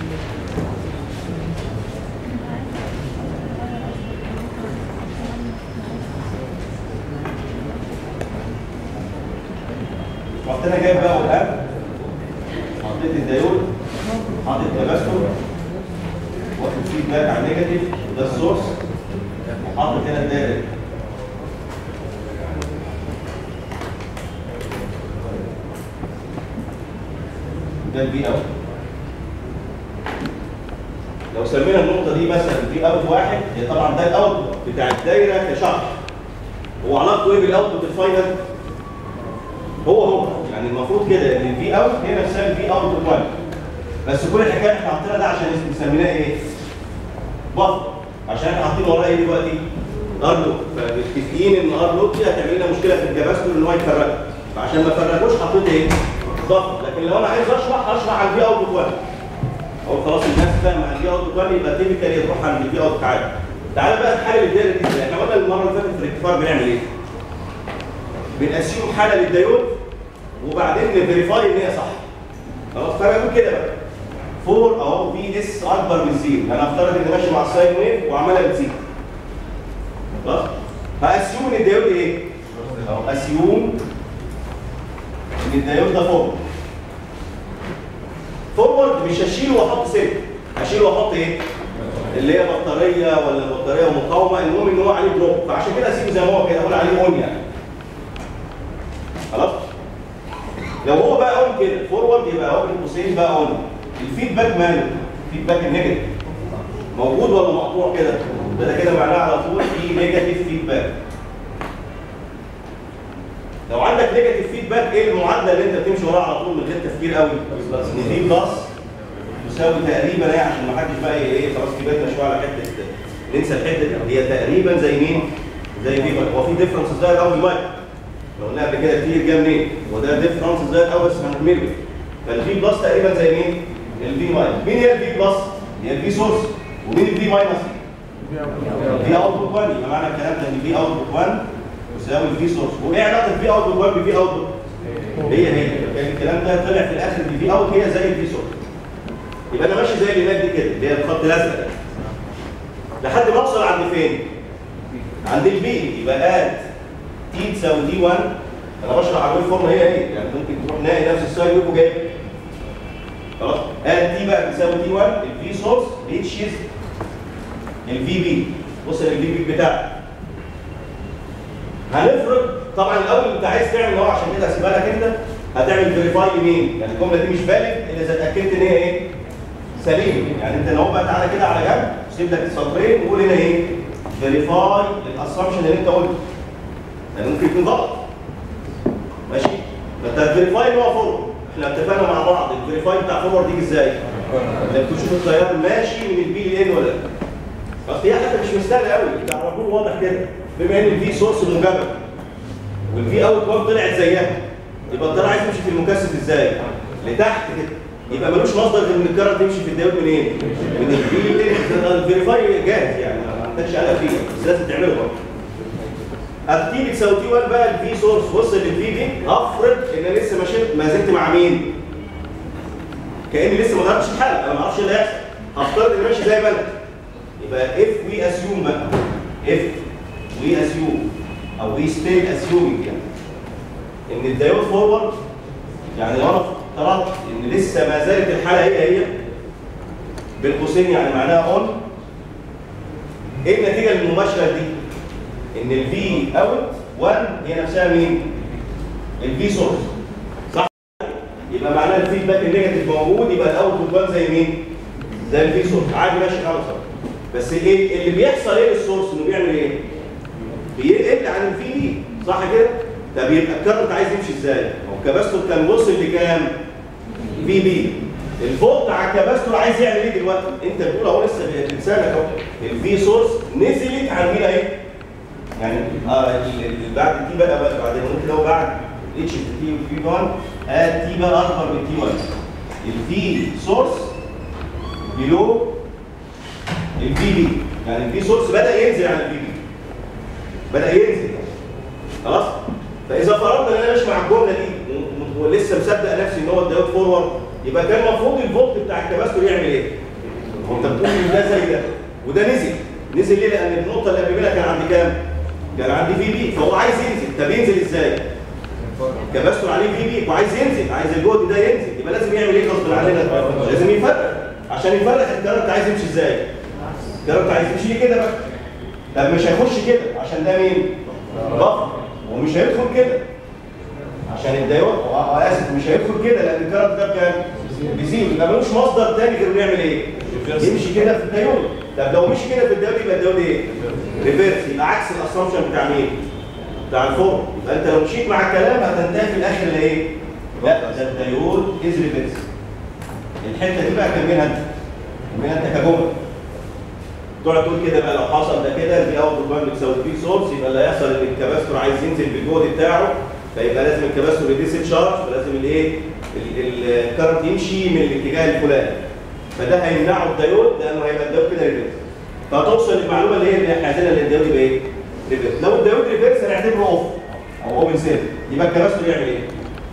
رحت انا جايب بقى والاب حطيت الدايول حاطط كباستور واخد فيدباك على النيجاتيف وده السورس وحاطط هنا الدايركت ده البي اوت لو سمينا النقطه دي مثلا في اوت واحد هي طبعا ده الاوت بتاع الدايره كشرح هو علاقته ايه بالاوتبوت الفاينل هو هو يعني المفروض كده ان الفي اوت هي نفسها الفي اوت 1 بس كل الحكايه احنا حاطينها ده عشان مسميناه ايه؟ بفر عشان احنا حاطين وراه ايه دلوقتي؟ ار لوب فمتفقين ان ار لوب دي هتعمل لنا مشكله في الجباستور ان هو يفرقها فعشان ما فرقوش حطيت ايه؟ بفر لكن لو انا عايز اشرح اشرح على الفي اوت 1 او خلاص الناس فاهمه عن الفي اوت 1 يبقى تيبيكالي تروح عند الفي اوت تعالى تعالى بقى نحلل الدايره دي ازاي؟ احنا قلنا المره اللي فاتت في الاكتفار بنعمل ايه؟ بنقسم حاله للديود وبعدين نفيريفاي ان هي صح خلاص فانا بقول كده بقى 4 اهو في اس اكبر من زيرو انا افترض ان ماشي مع الساين ويف وعمالها بتزيد خلاص هاسيوم ان الديود ايه؟ اهو اسيوم ان الديود ده فورورد فورورد مش هشيله واحط سلك هشيله واحط ايه؟ اللي هي بطاريه ولا بطاريه مقاومه المهم ان هو عليه دروب فعشان كده اسيبه زي ما هو كده اقول عليه اون يعني خلاص لو هو بقى اون كده فورورد يبقى هو بين قوسين بقى اون الفيدباك ماله الفيدباك النيجاتيف موجود ولا مقطوع كده ده كده معناه على طول في نيجاتيف فيدباك لو عندك نيجاتيف فيدباك ايه المعادله اللي انت بتمشي وراها على طول من غير تفكير قوي ان في بلس تساوي تقريبا ايه عشان ما حدش بقى ايه خلاص كبرنا شويه على حته ننسى الحته دي هي تقريبا زي مين؟ زي في هو في ديفرنس ظاهر قوي المايك لو قلنا قبل كده كتير جه منين؟ وده ديفرنس ظاهر قوي بس هنكمله فالفي بلس تقريبا زي مين؟ الفي ماينس مين هي الفي بلس؟ هي الفي سورس ومين الفي ماينس؟ الفي اوتبوت 1 يبقى معنى الكلام ده ان الفي اوتبوت 1 يساوي الفي سورس وايه علاقه الفي اوتبوت 1 بالفي اوتبوت؟ هي هي يعني الكلام ده طلع في الاخر ان الفي اوت هي زي الفي سورس يبقى انا ماشي زي اللي هناك دي كده اللي هي الخط الازرق لحد ما اوصل عند فين؟ عند البي يبقى اد تي تساوي دي 1 انا بشرح على الويف فورم هي هي يعني ممكن تروح نلاقي نفس الساين ويف وجاي خلاص اد تي بقى بتساوي دي 1 الفي سورس ريتشز الفي بي بص الفي بي بتاعك هنفرض طبعا الاول انت عايز تعمل هو عشان كده هسيبها لك انت هتعمل فيريفاي لمين؟ يعني الجمله دي مش فاليد الا اذا اتاكدت ان هي ايه؟ سليم يعني انت لو بقى تعالى كده على جنب سيب لك السطرين وقول هنا ايه؟ فيريفاي الاسامبشن اللي انت قلته يعني ممكن يكون غلط ماشي؟ فانت هتفيريفاي ان هو فورورد احنا اتفقنا مع بعض الفيريفاي بتاع فورورد يجي ازاي؟ انك تشوف التيار ماشي من البي لان ولا لا بس هي حتى مش مستاهله قوي انت على طول واضح كده بما ان الفي سورس منجبر والفي اوت 1 طلعت زيها يبقى الطيار عايز يمشي في المكثف ازاي؟ لتحت كده يبقى ملوش مصدر غير ان الكرنت تمشي في الدايود منين؟ من الفي الفيريفاي جاهز يعني ما عندكش قلق فيه بس لازم تعمله برضه. هتيجي تساوي تي 1 بقى الفي سورس بص للفي دي افرض ان انا لسه ماشي ما زلت مع مين؟ كاني لسه ما غيرتش الحل انا ما اعرفش ايه اللي هيحصل هفترض ان ماشي زي ما انا يبقى اف وي اسيوم بقى اف وي اسيوم او وي ستيل اسيومينج يعني ان الدايود فورورد يعني لو انا افترضت ان لسه ما زالت الحاله هي هي بالقوسين يعني معناها اون ايه النتيجه المباشره دي؟ ان الفي اوت 1 هي نفسها مين؟ الفي سورس صح؟ يبقى معناه الفيدباك النيجاتيف موجود يبقى الاوتبوت 1 زي مين؟ زي الفي سورس عادي ماشي خالص أهو. بس ايه اللي بيحصل ايه للسورس انه بيعمل ايه؟ بيقل عن الفي بي صح كده؟ طب يبقى الكارنت عايز يمشي ازاي؟ هو الكباستور كان وصل لكام؟ في بي الفولت على الكباستور عايز يعمل ايه دلوقتي؟ انت بتقول اهو لسه بلسانك اهو الفي سورس نزلت عن مين اهي؟ يعني اه ال- ال- بعد تي بقى, بقى بعدين ممكن لو بعد اتش في تي وفي 1 اد تي بقى اكبر من تي 1 الفي سورس بلو الفي بي يعني الفي سورس بدا ينزل عن الفي بي بدا ينزل خلاص فاذا فرضنا ان انا ماشي مع الجمله دي و- و- ولسه مصدق نفسي ان هو الدايود فورورد يبقى كان المفروض الفولت بتاع الكباستور يعمل ايه؟ هو انت بتقول ان ده زي ده وده نزل نزل ليه؟ لان النقطه اللي قبل منها كان عند كام؟ كان عندي في بي فهو عايز ينزل طب ينزل ازاي؟ كباستور عليه في بي وعايز ينزل عايز الجهد ده ينزل يبقى لازم يعمل ايه غصب عننا؟ لازم يفرق عشان يفرق الكارنت عايز يمشي ازاي؟ الكارنت عايز يمشي ليه كده بقى؟ طب مش هيخش كده عشان ده مين؟ بفر ومش هيدخل كده عشان الدايود اه اسف مش هيدخل كده لان الكارنت ده بكام؟ بزيرو يبقى ملوش مصدر تاني غير انه يعمل ايه؟ يمشي كده في الدايود طب لو مشي كده في الدايود يبقى الدايود ايه؟ ريفيرس يبقى عكس الاسامبشن بتاع مين؟ بتاع الفور يبقى انت لو مشيت مع الكلام هتنتهي في الاخر لايه؟ لا ده الدايود از ريفيرس الحته دي بقى كملها انت كملها انت كجمله تقعد تقول كده بقى لو حصل ده كده دي اوت بوينت بتساوي في سورس يبقى اللي هيحصل ان الكباستور عايز ينزل بالجهد بتاعه فيبقى لازم الكباستور يديسل شارج فلازم الايه الكارنت يمشي من الاتجاه الفلاني فده هيمنعه الدايود لانه هيبقى الدايود كده ريفيرس فتوصل للمعلومه اللي هي اللي احنا عايزينها ان الدايود يبقى ايه؟ ريفيرس لو الدايود ريفيرس هنعتبره اوف او اوبن سيل يبقى الكباستور يعمل ايه؟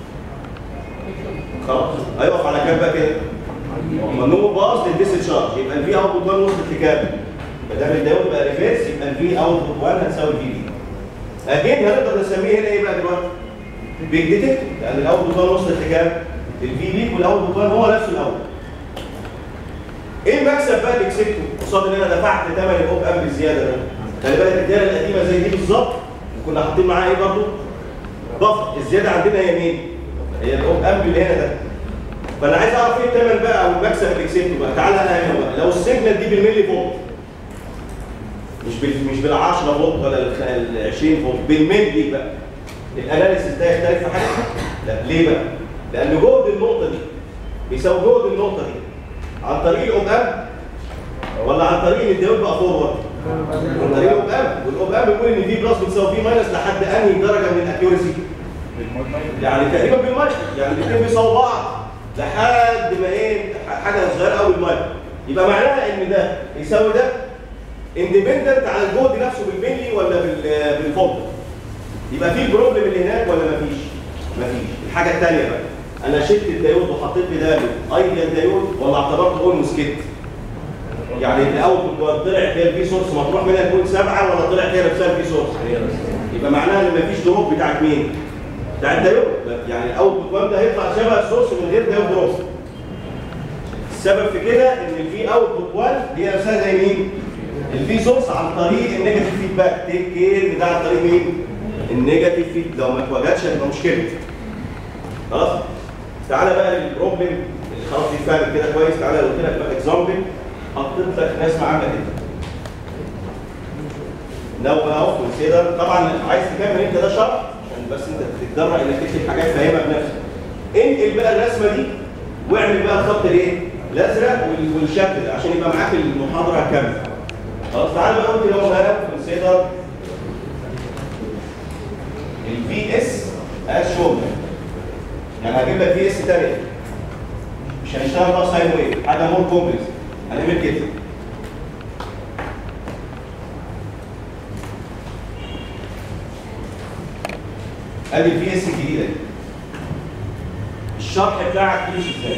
خلاص هيقف على كام بقى كده؟ ممنوع باص للديسل شارج يبقى الفي اوتبوت 1 وصلت لكام؟ ما دام الدايود بقى ريفيرس يبقى الفي اوتبوت 1 هتساوي في بي. اجين هنقدر نسميه هنا ايه بقى دلوقتي؟ بيج ديتكتور لان الاوتبوت 1 وصلت لكام؟ الفي بي والاوتبوت 1 هو نفسه الاول. ايه المكسب بقى اللي كسبته قصاد ان انا دفعت ثمن الاوب ام بالزياده ده؟ خلي بالك الدايره القديمه زي دي بالظبط وكنا حاطين معاها ايه برضه؟ بفر الزياده عندنا هي مين؟ هي الاوب ام اللي هنا ده. فانا عايز اعرف ايه الثمن بقى او المكسب اللي كسبته بقى تعالى انا هنا بقى لو السيجنال دي بالملي فولت مش بال مش بال 10 فولت ولا ال 20 فولت بالملي بقى الاناليسيس ده يختلف في حاجه؟ لا ليه بقى؟ لان جهد النقطه دي بيساوي جهد النقطه دي عن طريق الاوب ام ولا عن طريق ان الديود بقى فورورد؟ عن طريق الاوب ام والاوب ام بيقول ان في بلس بتساوي في ماينس لحد انهي درجه من الاكيورسي؟ يعني تقريبا بالمايكرو يعني الاثنين بيساووا بعض لحد ما ايه حاجه صغيره قوي بالمايكرو يبقى معناها ان ده يساوي ده اندبندنت على الجهد نفسه بالملي ولا بال- بالفولت يبقى في البروبلم اللي هناك ولا مفيش؟ مفيش الحاجه الثانيه بقى انا شلت الدايود وحطيت بداله ايديال دايود ولا اعتبرته اولموست كده يعني الاول كنت طلع فيها الفي سورس مطروح منها تكون سبعه ولا طلع فيها نفسها الفي سورس؟ يبقى معناها ان مفيش دروب بتاعت مين؟ بتاع الدايود يعني الاول بوينت ده هيطلع شبه السورس من غير دايود دروب السبب في كده ان الفي اوت بوت 1 دي نفسها زي مين؟ الفي سورس عن طريق النيجاتيف فيدباك تيك كير ان ده عن طريق مين؟ النيجاتيف فيد لو ما اتوجدش هتبقى مشكله خلاص؟ تعالى بقى للبروبلم اللي خلاص دي فاهم كده كويس تعالى لو قلت لك بقى اكزامبل حطيت لك رسمه عامله كده نو اهو كونسيدر طبعا عايز تكمل انت ده شرح عشان بس انت تتدرب انك تكتب حاجات فاهمها بنفسك انقل بقى الرسمه دي واعمل بقى الخط الايه؟ الازرق وال- والشكل ده عشان يبقى معاك المحاضره كامله خلاص تعالى بقى قلت لو انا كونسيدر الفي اس از شغل يعني هجيب لك في اس ثانيه مش هنشتغل بقى ساين ويف حاجه مور كومبلكس هنعمل كده ادي الفي اس الجديده دي الشرح بتاعك يمشي ازاي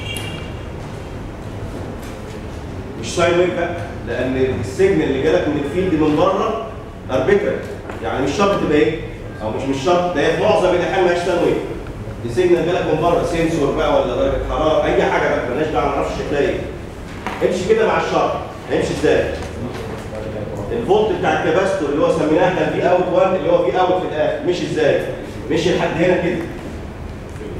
مش ساين ويف بقى لان السيجنال اللي جالك من الفيلد من بره اربيترال يعني مش شرط تبقى ايه او مش مش شرط ده في معظم الاحيان ما هيش ساين ويف دي سيجنال جالك من بره سنسور بقى ولا درجه حراره اي حاجه بقى مالناش دعوه ما نعرفش شكلها ايه امشي كده مع الشرح هيمشي ازاي الفولت بتاع الكباستور اللي هو سميناه احنا في اوت 1 اللي هو في اوت في الاخر مش ازاي مشي لحد هنا كده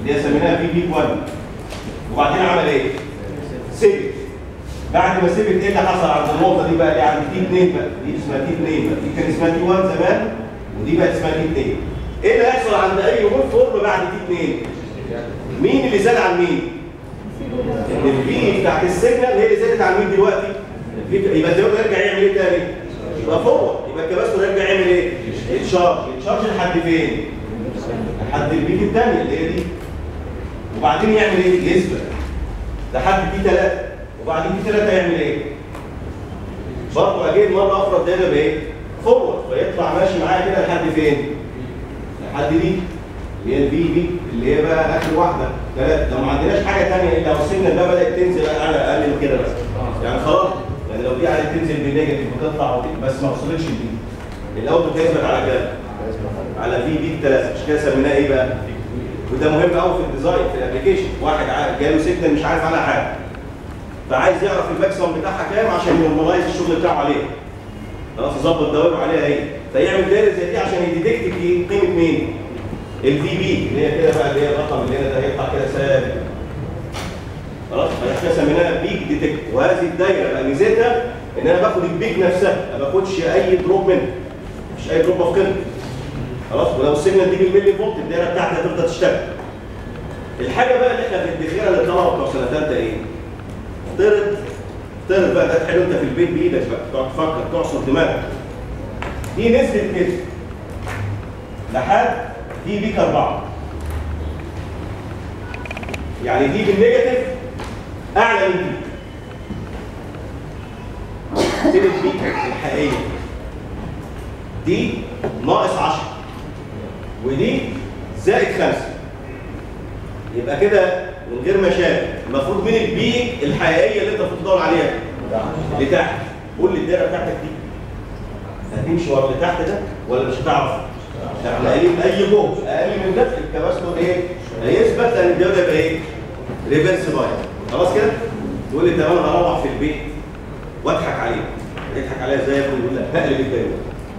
اللي هي سميناها في بي 1 وبعدين عمل ايه؟ سيبت بعد ما سيبت ايه اللي حصل عند النقطه دي بقى دي عند تي 2 بقى دي اسمها تي 2 بقى دي كان اسمها تي 1 زمان ودي بقت اسمها تي 2 ايه اللي هيحصل عند اي هول فورم بعد تي 2 مين اللي زاد عن مين ان الفي بتاعت السيجنال هي اللي زادت عن مين دلوقتي الفي يبقى الديود يرجع يعمل ايه تاني يبقى فورورد يبقى الكباستور يرجع يعمل ايه يتشارج يتشارج لحد فين لحد البيك الثانيه اللي هي دي وبعدين يعمل ايه يثبت لحد دي 3 وبعدين دي 3 يعمل ايه برضه اجيب مره افرض دايره بايه فورورد فيطلع ماشي معايا كده لحد فين لحد دي اللي هي البي دي اللي هي بقى اخر واحده ثلاث لو ما عندناش حاجه ثانيه الا لو السيجنال ده بدات تنزل على اقل من كده بس يعني خلاص يعني لو دي قعدت تنزل بالنيجاتيف وتطلع وت- بس ما وصلتش لدي الاوتو هيثبت على كام؟ على في بي 3 مش كده سميناه ايه بقى؟ وده مهم قوي في الديزاين في الابلكيشن واحد عا- جاله سيجنال مش عارف عنها حاجه فعايز يعرف الماكسيمم بتاعها كام عشان ينورمايز الشغل بتاعه عليها خلاص يظبط دوائره عليها ايه فيعمل دايره زي دي عشان يديتكت في قيمه مين؟ الفي بي اللي هي كده بقى اللي هي الرقم اللي هنا ده هيطلع كده ثابت خلاص فاحنا سميناها بيك ديتكت وهذه الدايره بقى ميزتها ان انا باخد البيك نفسها ما باخدش اي دروب منها مش اي دروب في قيمته خلاص ولو السيجنال دي بالملي فولت الدايره بتاعتي هتفضل تشتغل الحاجه بقى اللي احنا بندخلها للطلبه بتوع سنه ثالثه ايه؟ افترض افترض بقى ده تحل انت في البيت بايدك بقى تقعد تفكر تعصر دماغك دي نسبه كده لحد دي بيك اربعه يعني دي بالنيجاتيف اعلى من دي دي البيك الحقيقيه دي ناقص 10 ودي زائد 5 يبقى كده من غير مشاكل المفروض مين البيك الحقيقيه اللي انت المفروض تدور عليها لتحت قول لي الدايره بتاعتك دي هتمشي ورا اللي تحت ده ولا مش هتعرف؟ احنا قايلين اي جهد اقل من ده الكباستور ايه؟ هيثبت لان الدايره يبقى ايه؟ ريفرس باير خلاص كده؟ تقول لي طب انا هروح في البيت واضحك عليه يضحك عليا ازاي يقول لك هقلب الدايره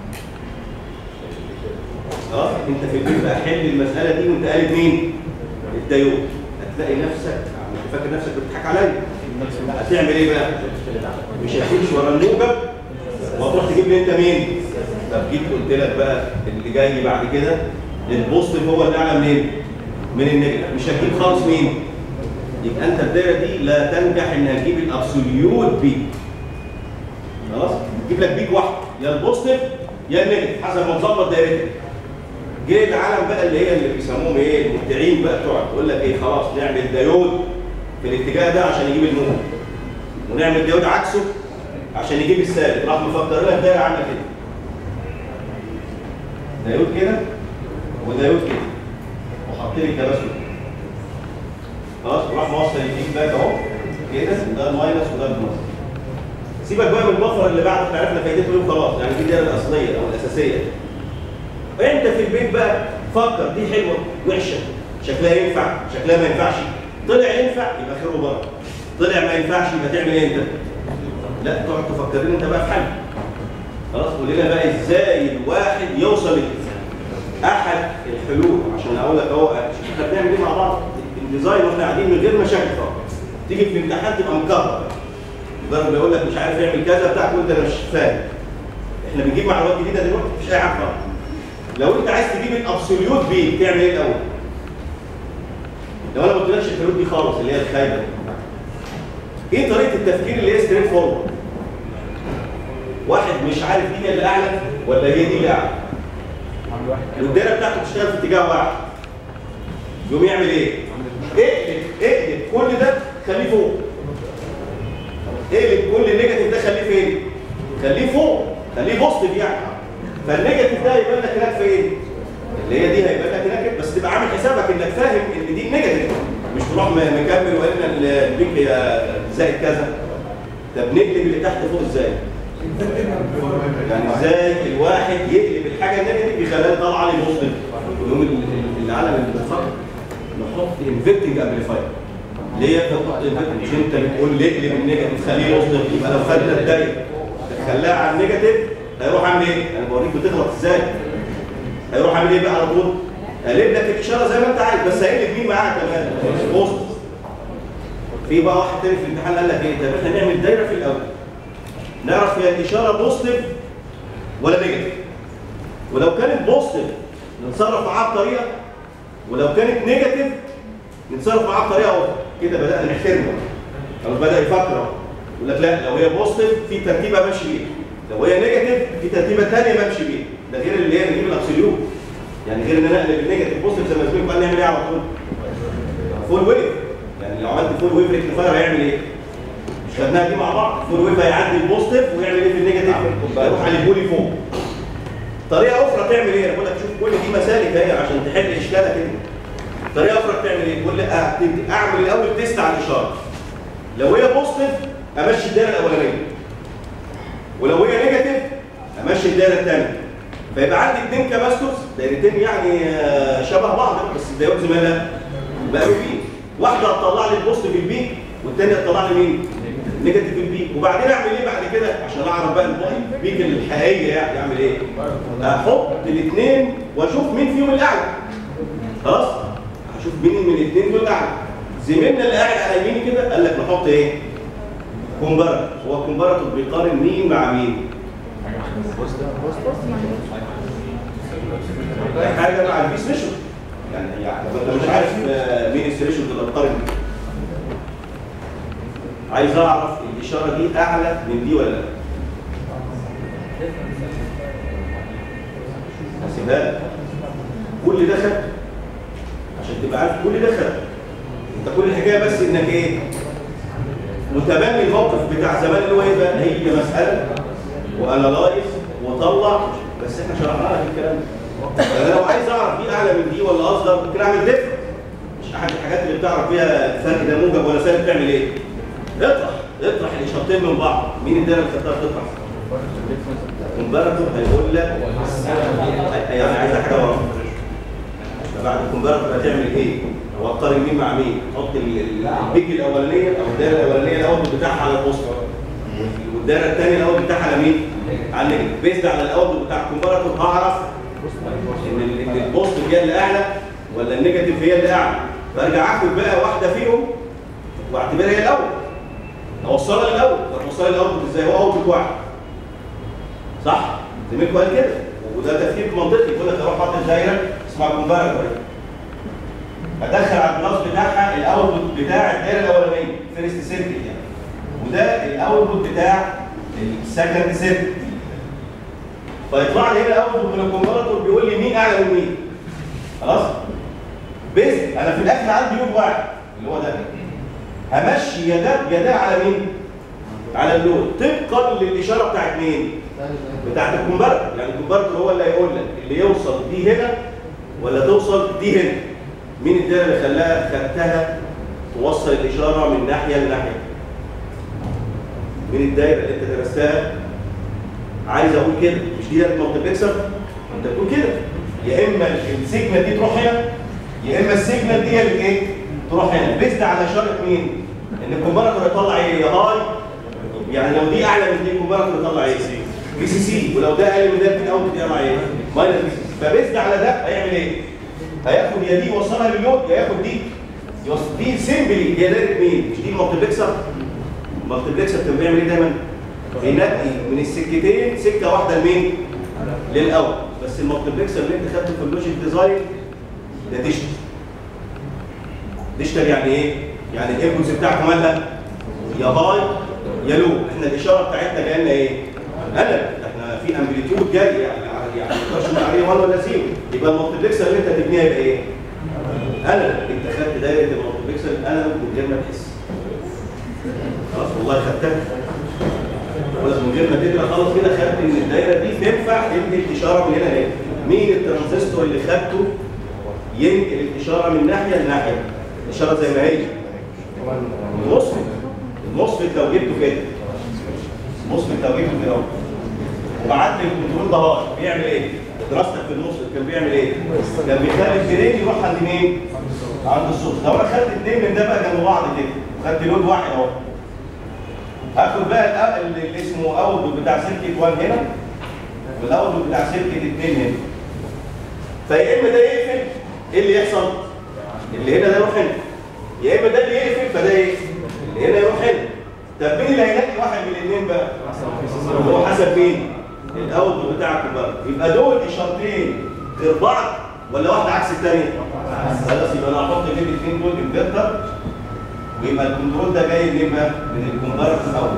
خلاص انت في البيت بقى حل المساله دي وانت قالب مين؟ الدايود هتلاقي نفسك انت فاكر نفسك بتضحك عليا هتعمل ايه بقى؟ مش هتمشي ورا الموجب وهتروح تجيب لي انت مين؟ طب جيت قلت لك بقى اللي جاي بعد كده البوزيتيف هو اللي اعلى منين؟ من النيجاتيف مش هتجيب خالص مين؟ يبقى انت الدايره دي لا تنجح انها تجيب الابسوليوت بيك خلاص؟ تجيب لك بيك واحد يا البوزيتيف يا النيجاتيف حسب ما تظبط دايرتك جه العالم بقى اللي هي اللي بيسموهم ايه المبدعين بقى بتوع تقول لك ايه خلاص نعمل دايود في الاتجاه ده عشان يجيب النور ونعمل دايود عكسه عشان يجيب السالب راح مفكر لك دايره عامله كده دايود كده ودايود كده وحط لي التباسل خلاص وراح موصل الفيدباك اهو كده ده الماينس وده البلس سيبك بقى من البفر اللي بعد احنا عرفنا فايدته ايه وخلاص يعني دي الدايره الاصليه او الاساسيه انت في البيت بقى فكر دي حلوه وحشه شكلها ينفع شكلها ما ينفعش طلع ينفع يبقى خير وبركه طلع ما ينفعش يبقى تعمل ايه انت لا تقعد تفكر لنا انت بقى في حل خلاص قول لنا بقى ازاي الواحد يوصل احد الحلول عشان اقول لك اهو احنا بنعمل ايه مع بعض الديزاين واحنا قاعدين من غير مشاكل خالص تيجي في الامتحان تبقى مكهرب مجرد ما يقول لك مش عارف يعمل كذا بتاع تقول ده انا مش فاهم احنا بنجيب معلومات جديده دلوقتي مفيش اي حاجه خالص لو انت عايز تجيب الابسوليوت بي تعمل ايه الاول؟ لو انا ما قلتلكش الحلول دي خالص اللي هي الخايبه دي. ايه طريقه التفكير اللي هي ستريت فورورد؟ واحد مش عارف دي هي اللي اعلى ولا هي دي اللي اعلى والدايره بتاعته بتشتغل في اتجاه واحد يقوم يعمل ايه؟ اقلب اقلب كل ده خليه فوق اقلب كل النيجاتيف ده خليه فين؟ خليه فوق خليه بوزيتيف يعني فالنيجاتيف ده هيبان لك هناك فين؟ اللي هي دي هيبان لك هناك بس تبقى عامل حسابك انك فاهم ان دي نيجاتيف مش تروح م- مكمل وقلنا البيك هي زائد كذا طب نقلب اللي تحت فوق ازاي؟ يعني ازاي الواحد يقلب الحاجه النيجاتيف يخليها طالعه لي بوزيتيف ويقوم ال- ال- العالم اللي بتفكر نحط انفكتنج امبليفاير ليه تحط انفكتنج مش انت بتقول لي اقلب النيجاتيف خليه بوزيتيف يبقى لو خدنا الدايره خلاها على النيجاتيف هيروح عامل ايه؟ انا بوريك بتغلط ازاي؟ هيروح عامل ايه بقى على طول؟ قلب لك الاشاره زي ما انت عايز بس هيقلب مين معاك كمان بوست في بقى واحد تاني في الامتحان قال لك ايه طب احنا نعمل دايره في الاول نعرف هي الاشاره بوزيتيف ولا نيجاتيف ولو كانت بوزيتيف نتصرف معاها بطريقه ولو كانت نيجاتيف نتصرف معاها بطريقه اخرى كده بدانا نحترمه خلاص بدا يفكر اهو يقول لك لا لو هي بوزيتيف في ترتيبه ماشي بيها لو هي نيجاتيف في ترتيبه ثانيه بمشي بيها ده غير اللي هي نجيب الابسوليوت يعني غير ان انا اقلب النيجاتيف بوزيتيف زي ما زميلكم قال نعمل ايه على طول فول ويف يعني لو عملت فول ويف ريكتيفاير هيعمل ايه؟ مش خدناها دي مع بعض فول ويف هيعدي البوزيتيف ويعمل ايه في النيجاتيف؟ يروح على البولي فوق طريقه اخرى تعمل ايه؟ انا بقول لك شوف كل دي مسالك اهي عشان تحل اشكالك كده طريقه اخرى تعمل ايه؟ تقول لي أبتدي اعمل الاول تيست على الاشاره لو هي بوزيتيف امشي الدايره الاولانيه ولو هي نيجاتيف امشي الدايره الثانيه فيبقى عندي اثنين كاباستورز دايرتين يعني آه، شبه بعض بس الدايرات زمالها بقوا بي واحده هتطلع لي البوست في البي والثانيه هتطلع لي مين؟ نيجاتيف في البي وبعدين اعمل ايه بعد كده عشان اعرف بقى البيك الحقيقيه يعني اعمل ايه؟ احط الاثنين واشوف مين فيهم الاعلى خلاص؟ هشوف مين من الاثنين دول اعلى زميلنا اللي قاعد على يميني كده قال لك نحط ايه؟ كومباراتور هو كومباراتور بيقارن مين مع مين؟ حاجه مع البيس ميشن يعني يعني انت مش عارف آه، مين السيريشن اللي بتقارن بيه. عايز اعرف الاشاره دي اعلى من دي ولا لا هسيبها لك كل ده خد عشان تبقى عارف كل ده خد انت كل الحكايه بس انك ايه متبني الموقف بتاع زمان اللي هو ايه بقى هي مساله وانالايز وطلع بس احنا شرحنا لك الكلام ده انا لو عايز اعرف دي اعلى من دي ولا اصغر ممكن اعمل ديفرنس مش احد الحاجات اللي بتعرف فيها الفرق ده موجب ولا سالب تعمل ايه؟ اطرح اطرح الاشارتين من بعض مين الدايره اللي خدتها بتطرح؟ الكومباراتور هيقول لك يعني عايز حاجه ورا فبعد الكومباراتور هتعمل ايه؟ هو هتقارن مين مع مين؟ تحط ال- ال- البيج الاولانيه او الدايره الاولانيه الاول بتاعها على البوستر والدايره الثانيه الاول بتاعها على مين؟ على النيجاتيف بيزد على الاول بتاع الكومباراتور هعرف ان ال- ان البوست هي اللي اعلى ولا النيجاتيف هي اللي اعلى فارجع اخد بقى واحده فيهم واعتبرها هي الاول اوصلها للاول طب اوصلها للاول ازاي هو اوتبوت واحد صح زميلكم قال كده وده تفكير منطقي يقول لك اروح حاطط دايره اسمها كومباراتور ادخل على البلاس بتاعها الاوتبوت بتاع الدايره الاولانيه فيرست سيركل يعني وده الاوتبوت بتاع السكند سيركل فيطلع لي هنا الاوتبوت من الكومباراتور بيقول لي مين اعلى من مين خلاص بس انا في الاخر عندي لود واحد اللي هو ده همشي يا ده يا ده على مين على اللود طبقا للاشاره بتاعت مين بتاعت الكومبارتر يعني الكومبارتر هو اللي هيقول لك اللي يوصل دي هنا ولا توصل دي هنا مين الدايره اللي خلاها خدتها توصل الاشاره من ناحيه لناحيه مين الدايره اللي انت درستها عايز اقول كده مش دي دايره مالتيبلكسر انت بتقول كده يا اما السيجنال دي تروح هنا يا اما السيجنال دي هي اللي ايه تروح هنا بيزد على اشاره مين ان الكومبارتر يطلع ايه يا هاي يعني لو دي اعلى من دي الكومبارتر يطلع ايه بي سي سي ولو ده اقل من ده البين اوت يطلع ايه ماينس بي سي سي فبيزد على ده هيعمل ايه هياخد يا دي يوصلها للود يا ياخد دي يوصل دي سيمبلي هي دايره مين مش دي المالتيبلكسر المالتيبلكسر كان بيعمل ايه دايما بينقي من السكتين سكه واحده لمين للاول بس المالتيبلكسر اللي انت خدته في اللوجيك ديزاين ده ديجيتال ديجيتال يعني ايه يعني الانبوتس بتاعته مالها يا هاي يا لو احنا الاشاره بتاعتنا جايه لنا ايه قلم احنا في امبليتيود جاي يعني يعني ما نقدرش نقول عليه 1 ولا 0 يبقى المالتيبلكسر اللي انت هتبنيها يبقى ايه قلم انت خدت دايره المالتيبلكسر القلم من غير ما تحس خلاص والله خدتها خلاص من غير ما تقرا خلاص كده خدت ان الدايره دي تنفع تنقل الاشاره من هنا لهنا مين الترانزستور اللي خدته ينقل الاشاره من ناحيه لناحيه الاشاره زي ما هي المصفت المصفت لو جبته كده المصفت لو جبته كده اهو وبعت لي الكنترول ده هاي بيعمل ايه؟ دراستك في المصفت كان بيعمل ايه؟ كان بيخلي الجرين يروح عند مين؟ عند الصوت لو انا خدت اثنين من ده بقى جنب بعض كده وخدت لود واحد اهو هاخد بقى الأ- اللي اسمه اوتبوت بتاع سلكة 1 هنا والاوتبوت بتاع سلكة 2 هنا فيا اما ده يقفل ايه اللي يحصل؟ اللي هنا ده يروح هنا يا اما ده اللي يقفل فده ايه؟ اللي هنا يروح هنا طب مين اللي هينقي واحد من الاثنين بقى؟ هو حسب مين؟ الاوت بتاع الكبار يبقى دول اشارتين غير بعض ولا واحده عكس الثانيه؟ خلاص يبقى انا هحط بين الاثنين دول انفرتر ويبقى الكنترول ده جاي منين بقى؟ من الكونفرتر الاول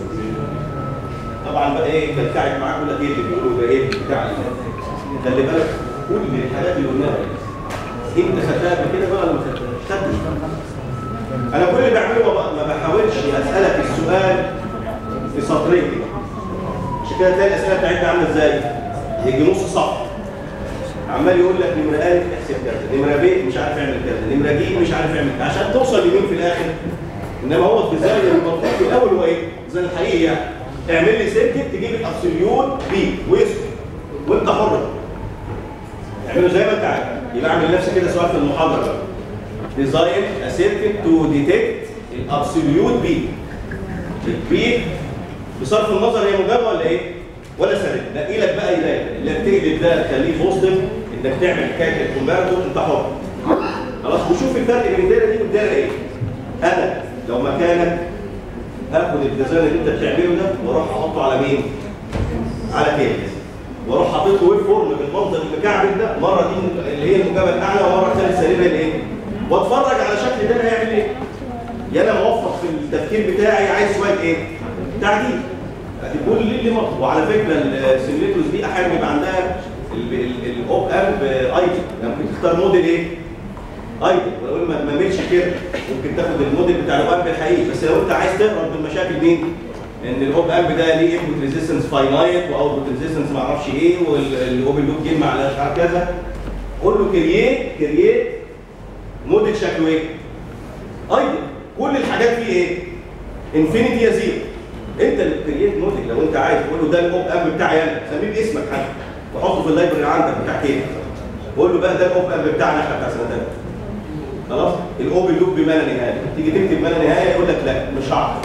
طبعا بقى ايه بتاعك معاك ولا ايه اللي بيقولوا ده ايه بتاع خلي بالك كل الحاجات اللي قلناها دي انت خدتها قبل كده بقى ولا ما خدتهاش؟ خدتش انا كل اللي بعمله ما- ما بحاولش اسالك السؤال في سطرين كده عشان كده تلاقي الاسئله بتاعتنا عامله ازاي؟ يجي نص صفحه عمال يقول لك نمره الف احسب كذا نمره ب مش عارف اعمل كذا نمره ج مش عارف اعمل كذا عشان توصل لمين في الاخر انما هو الديزاين المطلوب في الاول هو ايه؟ الديزاين الحقيقي يعني اعمل لي سيركت تجيب الابسوليوت بي ويسكت وانت حر اعمله زي ما انت عايز يبقى اعمل لنفسك كده سؤال في المحاضره بقى ديزاين ا سيركت تو ديتكت الابسوليوت بي البي بصرف النظر هي موجبه ولا ايه؟ ولا سالب نقي لك بقى يلاقي اللي بتقلب ده تخليه بوزيتيف انك تعمل حكايه الكومبارتور انت حر خلاص وشوف الفرق بين الدايره دي والدايره ايه؟ انا لو مكانك هاخد الديزاين اللي انت بتعمله ده واروح احطه على مين؟ على كيس واروح حاطط له ويب فورم بالمنظر المكعبل ده مره دي اللي هي الموجبه الاعلى ومره الثانيه السالبه الايه؟ واتفرج على شكل ده هيعمل ايه؟ يا انا موفق في التفكير بتاعي عايز شويه ايه؟ تعديل ادي كل اللي مطلوب وعلى فكره السيميليتورز دي احيانا بيبقى عندها الاوب امب ايدي ممكن تختار موديل ايه؟ ايضا ولو ما ما ملش كده ممكن تاخد الموديل بتاع الاوب امب الحقيقي بس لو انت عايز تهرب من مشاكل مين؟ ان الاوب امب ده ليه انبوت ريزيستنس فاينايت واوتبوت ريزيستنس ما اعرفش ايه والاوبن لوب جيم على مش عارف كذا قول له كرييت كرييت موديل شكله ايه؟ ايضا كل الحاجات فيه ايه؟ انفينيتي يا زيرو انت اللي بتكريت موديل لو انت عايز تقول له ده الاوب امب بتاعي انا سميه باسمك حتى وحطه في اللايبرري عندك بتاع كده قول له بقى ده الاوب امب بتاعنا احنا بتاع سنه تانية خلاص الاوبن لوب بما لا نهايه تيجي تكتب ما لا نهايه يقول لك لا مش هعرف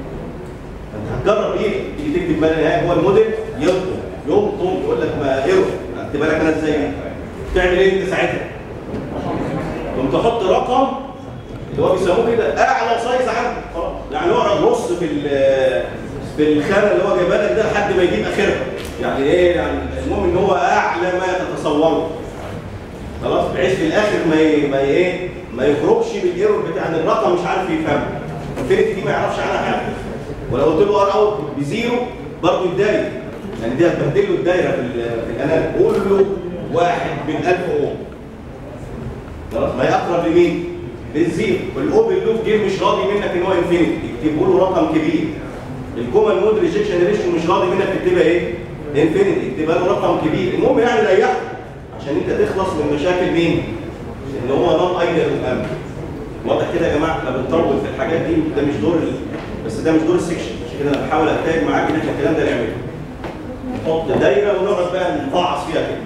انت هتجرب ايه تيجي تكتب ما لا نهايه هو الموديل يلطم يلطم يقول لك ما ايرور اكتبها لك انا ازاي تعمل ايه انت ساعتها قمت تحط رقم اللي هو بيسموه كده اعلى سايز عندك خلاص يعني يقعد نص في ال- في الخانه اللي هو جايبها لك ده لحد ما يجيب اخرها يعني ايه يعني المهم ان هو اعلى ما تتصوره خلاص بحيث في الاخر ما ي... ما ي... ايه ما يخرجش بالايرور بتاع ان الرقم مش عارف يفهمه الانفينيتي دي ما يعرفش عنها حاجه ولو قلت له ار اوت بزيرو برضه يتضايق يعني دي هتبهدل له الدايره في, ال- في الانال قول له واحد من 1000 اوم خلاص ما يقرب لمين؟ للزيرو والاوبن لوب جيم مش راضي منك ان هو انفينيتي اكتبوا له رقم كبير الكومن مود ريجكشن ريشيو مش راضي منك تكتبها ايه؟ انفينيتي اكتبها له رقم كبير المهم يعني ريحه عشان انت تخلص من مشاكل مين؟ ان هو نون ايدر الامن واضح كده يا جماعه احنا بنطول في الحاجات دي ده مش دور ال... بس ده مش دور السكشن عشان كده انا بحاول اتاج معاك ان احنا الكلام ده نعمله نحط دايره ونقعد بقى نفعص فيها كده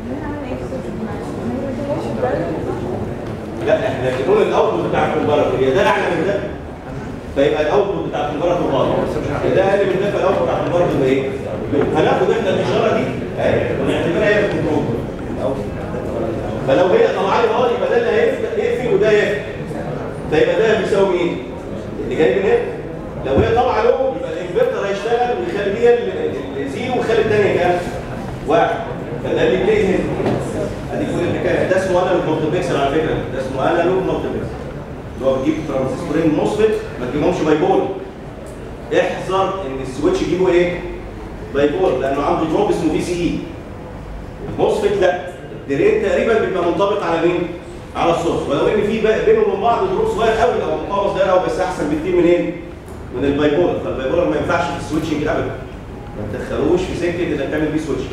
لا احنا بنقول الاوتبوت بتاع الكمبيوتر هي ده اعلى من ده فيبقى الاوتبوت بتاع الكمبيوتر غلط يا ده اقل من ده فالاوتبوت بتاع الكمبيوتر يبقى ايه؟ هناخد احنا الاشاره دي اهي ونعتبرها هي الكنترول فلو هي طالعه لي غلط يبقى ده اللي هيقفل يقفل وده يقفل فيبقى ده بيساوي مين؟ اللي جاي من هنا لو هي طالعه له يبقى الانفرتر هيشتغل ويخليها الزيرو ويخلي الثانيه كام؟ واحد فده اللي بيلاقي هنا ادي كل الحكايه ده اسمه انالوج مالتيبلكسر على فكره ده اسمه انالوج مالتيبلكسر اللي هو بتجيب ترانزستورين موسفيت ما تجيبهمش باي بول احذر ان السويتش يجيبه ايه؟ باي بول لانه عنده دروب اسمه في سي اي موسفيت لا الدرين تقريبا بيبقى منطبق على مين؟ على السورس ولو ان في بقى بينهم وبين بعض دروب صغير قوي او مقاومه صغيره قوي بس احسن بكتير من ايه؟ من الباي بول فالباي بول ما ينفعش في السويتشنج ابدا ما تدخلوش في سكه انك تعمل بيه سويتشنج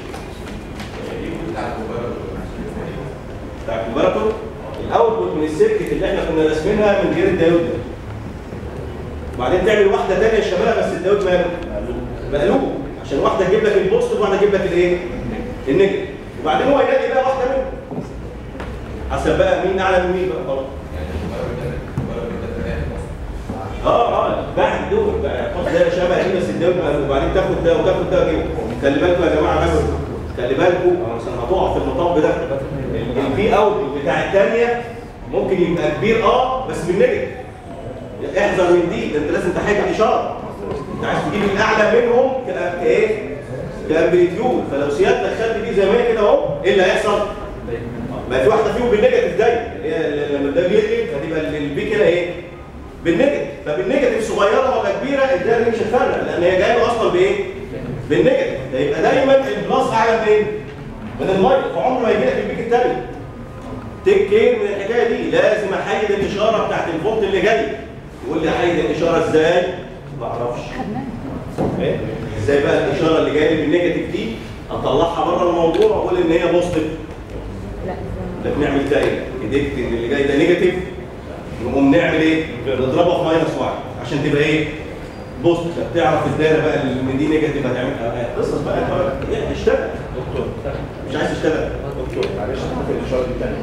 بتاع الكونفرتور الاوتبوت من السيركت اللي احنا كنا راسمينها من غير الدايود ده وبعدين تعمل واحده ثانيه شبهها بس الدايود ماله مقلوب عشان واحده تجيب لك البوزيتيف وواحده تجيب لك الايه النيجاتيف وبعدين هو يلاقي بقى واحده منهم حسب بقى مين اعلى من مين بقى خلاص اه اه بعد دول بقى تحط ده شبه دي بس الدايود مقلوب وبعدين تاخد ده وتاخد ده كده خلي بالكم يا جماعه بقى خلي بالكم عشان هتقع في المطب ده البي اوت بتاع الثانيه ممكن يبقى كبير اه بس بالنيجاتيف احذر من دي ده انت لازم تحل اشاره انت عايز تجيب الاعلى منهم ك- كايه؟ كامبليتيود فلو سيادتك خدت دي زي ما هي كده اهو ايه اللي هيحصل؟ ما في واحده فيهم بالنيجاتيف دايما اللي هي لما ده بيقلب هتبقى ال- البي كده ايه؟ بالنيجاتيف فبالنيجاتيف صغيره ولا كبيره الدايره دي مش هتفرق لان هي جايه اصلا بايه؟ بالنيجاتيف ده يبقى دايما البلس اعلى منين؟ من الماينس فعمره ما يجي لك البيك الثاني تيك كير من الحكايه دي لازم احيد الاشاره بتاعت الفولت اللي جاي يقول لي احيد الاشاره ازاي؟ ما اعرفش إيه؟ ازاي بقى الاشاره اللي جايه لي بالنيجاتيف دي اطلعها بره الموضوع واقول ان هي بوزيتيف لا ده بنعمل دايره ايديكت ان اللي جاي ده نيجاتيف نقوم نعمل ايه؟ نضربها في ماينس واحد عشان تبقى ايه؟ بوزيتيف تعرف الدايره بقى اللي من دي نيجاتيف هتعمل قصص بقى إيه، اشتغل دكتور مش عايز تشتغل دكتور معلش ممكن الاشاره دي تاني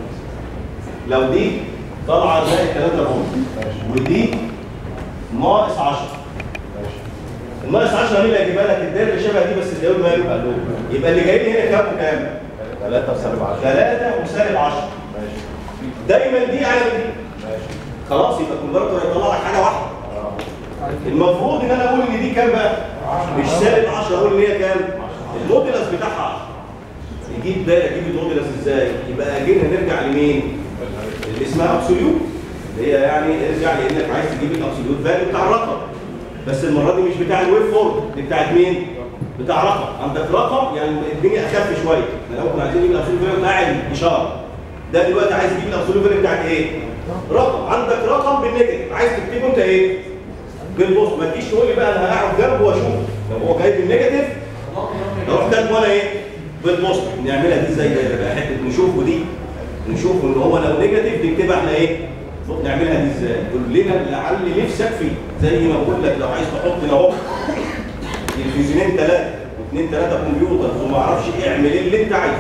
لو دي طالعه زي 3 فولت ودي ناقص 10 ماشي الناقص 10 مين اللي هيجيبها لك الدايره اللي شبه دي بس الدايره ماله يبقى اللي جاي لي هنا كام وكام 3 وسالب 10 3 وسالب 10 ماشي دايما دي على دي ماشي خلاص يبقى الكونفرتور هيطلع لك حاجه واحده اه المفروض ان انا اقول ان دي كام بقى مش سالب 10 اقول ان هي كام الموديلس بتاعها 10 يجيب دايره يجيب الموديلس ازاي يبقى جينا نرجع لمين اللي اسمها ابسوليوت اللي هي يعني ارجع لانك عايز تجيب الابسوليوت فاليو بتاع الرقم بس المره دي مش بتاع الويف فورم دي بتاعت مين بتاع رقم عندك رقم يعني الدنيا اخف شويه احنا لو كنا عايزين نجيب الابسوليوت فاليو بتاع الاشاره ده دلوقتي عايز تجيب الابسوليوت فاليو بتاعت ايه رقم عندك رقم بالنيجاتيف عايز تكتبه انت ايه بالبوست ما تجيش تقول لي بقى انا هقعد جنبه واشوف لو هو جايب بالنيجاتيف اروح كاتبه انا ايه بالبوست نعملها دي ازاي ده بقى حته نشوفه دي نشوف ان هو لو نيجاتيف نكتبها احنا ايه نعملها دي ازاي قول لنا لعل نفسك فيه زي ما بقول لك لو عايز تحط هنا اهو تلفزيونين ثلاثه واثنين ثلاثه كمبيوتر وما اعرفش ايه اعمل ايه اللي انت عايزه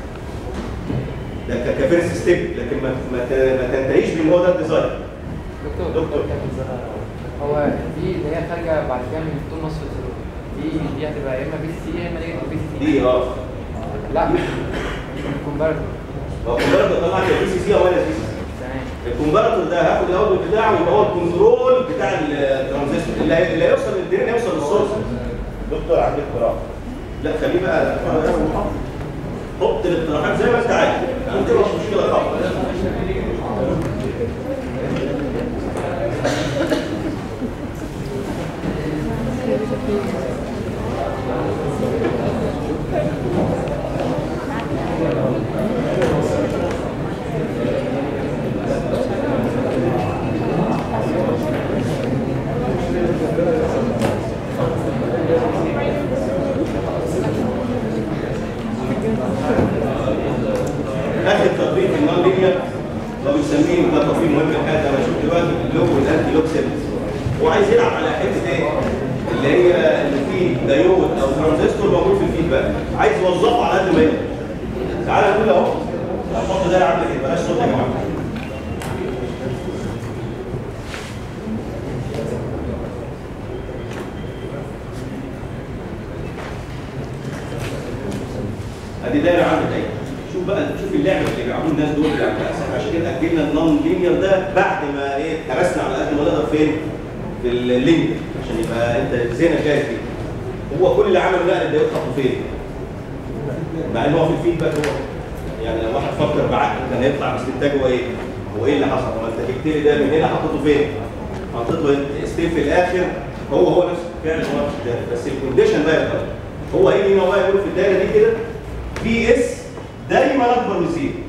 ده ك- كفيرست ستيب لكن ما ما ت- ما تنتهيش بان هو ده الديزاين دكتور دكتور. هو دي اللي هي خارجه بعد كده من طول نصف الزرار دي دي هتبقى يا اما بي سي سي يا اما نيجاتيف بي سي سي دي اه لا كومبارتور هو الكونفرتر طلع لي بي سي سي او ماينس بي سي سي تمام الكونفرتر ده هاخد الاوتبوت بتاعه يبقى هو الكنترول بتاع الترانزستور اللي هي- اللي هيوصل للدرين هيوصل للسورس دكتور عندي اقتراح لا خليه بقى حط الاقتراحات زي ما انت عايز ما عنديش مشكله خالص اخر تطبيق في النون لينير لو بنسميه ده تطبيق مهم الحقيقه انا شفت دلوقتي اللوج والانتي لوج سيلز هو عايز يلعب على حته ايه؟ اللي هي اللي فيه دايود او ترانزستور موجود في الفيدباك عايز يوظفه على قد ما يقدر تعالى نقول اهو هحط دايره عامله كده بلاش صوت يا جماعه ادي دايره عامله ايه شوف بقى شوف اللعبه اللي بيلعبوه الناس دول يعني أسف عشان كده اجلنا النون لينير ده بعد ما ايه درسنا على قد ما نقدر فين في اللينير عشان يبقى انت ذهنك جاهز فيه هو كل اللي عمله نقل ده يتحط فين مع ان هو في الفيدباك هو يعني لو واحد فكر بعقل كان هيطلع باستنتاج هو ايه هو ايه اللي حصل هو انت جبت لي ده من هنا حطيته فين حطيته ستيب في الاخر هو هو نفس فعلا هو نفس الدايره بس الكونديشن بقى يختلف هو هيجي هنا بقى يقول في الدايره دي كده في اس دايما اكبر من زيرو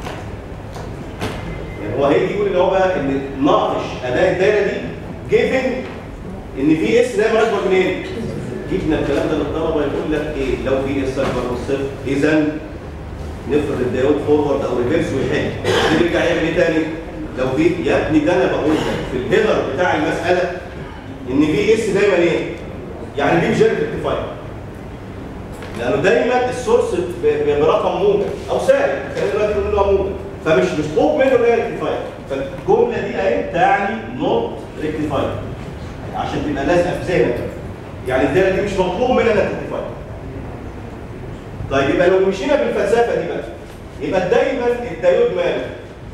يعني هو هيجي يقول ان هو بقى ان ناقش اداء الدايره دي جيفن ان في اس دايما اكبر من ايه؟ جبنا الكلام ده للطلبه يقول لك ايه لو في اس اكبر من صفر اذا نفرض الدايود فورورد او ريفرس ويحل يرجع يعمل ايه تاني؟ لو في يا ابني ده انا بقول لك في الهيدر بتاع المساله ان في اس دايما ايه؟ يعني دي مش ريكتيفاير لانه دايما السورس ب- ب- برقم موجب او سالب خلينا دلوقتي نقول له موجب فمش مطلوب منه انه ريكتيفاير فالجمله دي اهي تعني نوت ريكتيفاير عشان تبقى لازقه في ذهنك يعني الدايره دي مش مطلوب منها انها تريكتيفاير طيب يبقى لو مشينا بالفلسفه دي بقى يبقى دايما الدايود ماله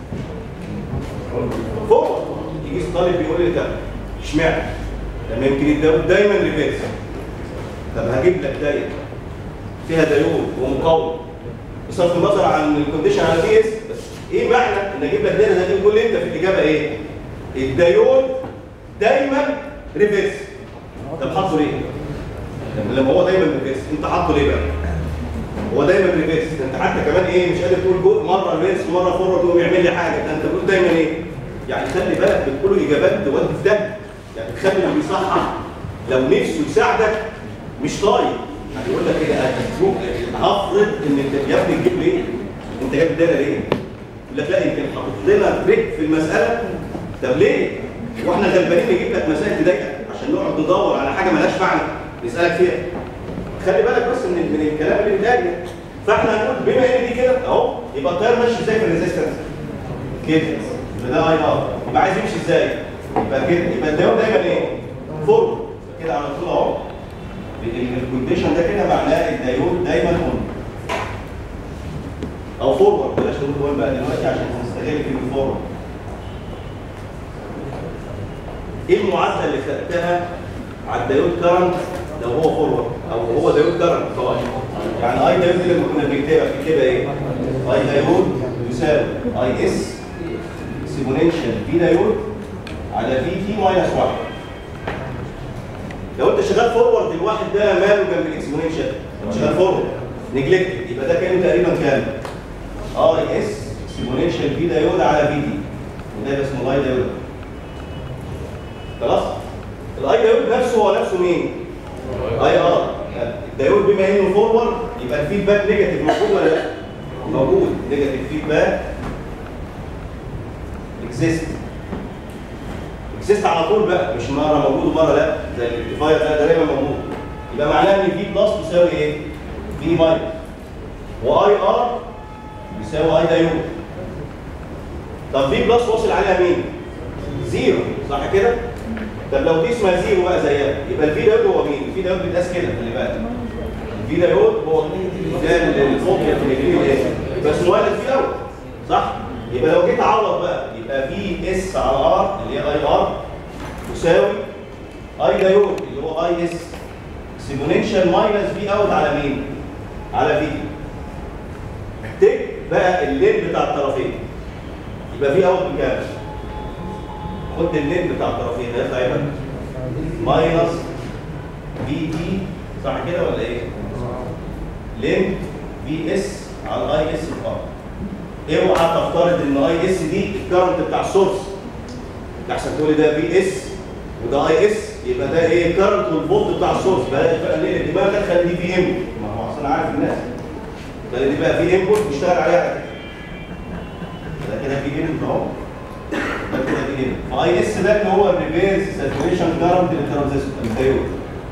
فوق يجي طالب بيقول لي طب اشمعنى؟ لما يمكن الدايود دايما ريفيرس طب هجيب لك دايره فيها دايود ومقاوم بصرف النظر عن الكونديشن على بي اس بس ايه معنى ان اجيب لك دايره زي دي تقول لي انت في الاجابه ايه؟ الدايود دايما ريفيرس طب حاطه ليه؟ لما هو دايما ريفيرس انت حاطه ليه بقى؟ هو دايما ريفيرس انت حتى كمان ايه مش قادر تقول جو مره ريفيرس ومره فورورد ويقوم يعمل لي حاجه ده انت بتقول دايما ايه؟ يعني خلي بالك بتقول اجابات تودي في ده يعني تخلي اللي بيصحح لو نفسه يساعدك مش طايق يعني يقول لك كده هتشوف هفرض ان انت يا ابني تجيب ليه؟ انت جايب الدايره ليه؟ يقول لك لا يمكن حاطط لنا تريك في المساله طب ليه؟ واحنا غلبانين نجيب لك مسائل تضايقك عشان نقعد ندور على حاجه مالهاش معنى نسالك فيها خلي بالك بس من من الكلام اللي بيتقال ده. فاحنا هنقول بما ان دي كده اهو يبقى التيار ماشي ازاي في الريزيستنس كده يبقى ده اي ار يبقى عايز يمشي ازاي يبقى كده يبقى الدايود دايما ايه فورورد كده على طول اهو الكونديشن ده كده معناه الدايود دايما اون او فورورد بلاش نقول اون بقى دلوقتي عشان نستغل كلمه فورورد ايه المعادله اللي خدتها على الدايود كارنت لو هو فورورد او هو دايود كارنت طبعا يعني اي دايود دي لما كنا بنكتبها بنكتبها ايه؟ اي دايود يساوي اي اس اكسبوننشال في دايود على في تي ماينس 1 لو انت شغال فورورد الواحد ده ماله جنب الاكسبوننشال شغال فورورد نجلكت يبقى ده كانه تقريبا كام؟ اي اس اكسبوننشال في دايود على في دي وده يبقى اسمه الاي دايود خلاص؟ الاي دايود نفسه هو نفسه مين؟ اي ار الدايود بما انه فورورد يبقى الفيدباك نيجاتيف موجود ولا لا؟ موجود نيجاتيف فيدباك اكزيست اكزيست على طول بقى مش مره موجود ومره لا زي الريكتيفاير ده ده دايما موجود يبقى معناه ان في بلس تساوي ايه؟ في ماينس واي ار يساوي اي دايود طب في بلس واصل عليها مين؟ زيرو صح كده؟ طب لو دي اسمها زيرو بقى زيها يبقى الفي دايود هو مين؟ الفي دايود بيتقاس كده خلي بالك الفي دايود هو ده الفوبيا في الجرين ايه؟ يبقى اسمه ولد في الاول صح؟ يبقى لو جيت اعوض بقى يبقى في اس على ار اللي هي اي ار تساوي اي دايود اللي هو اي اس اكسبوننشال ماينس في اوت على مين؟ على في تك بقى اللين بتاع الطرفين يبقى في اوت بكام؟ خد اللين بتاع الطرفين ده يطلع يبقى ماينس في تي صح كده ولا ايه؟ لين في اس على اي اس ار اوعى تفترض ان اي اس دي الكرنت بتاع السورس احسن تقول ده في اس وده اي اس يبقى ده ايه الكرنت والفولت بتاع السورس بقى بقى ليه الدماغ خلي دي في انبوت ما هو اصلا عارف الناس خلي دي بقى في انبوت بيشتغل عليها على كده ده كده في انبوت اهو ده كده في انبوت اي اس ده اللي هو الريفيرس ساتوريشن كرنت للترانزستور الدايود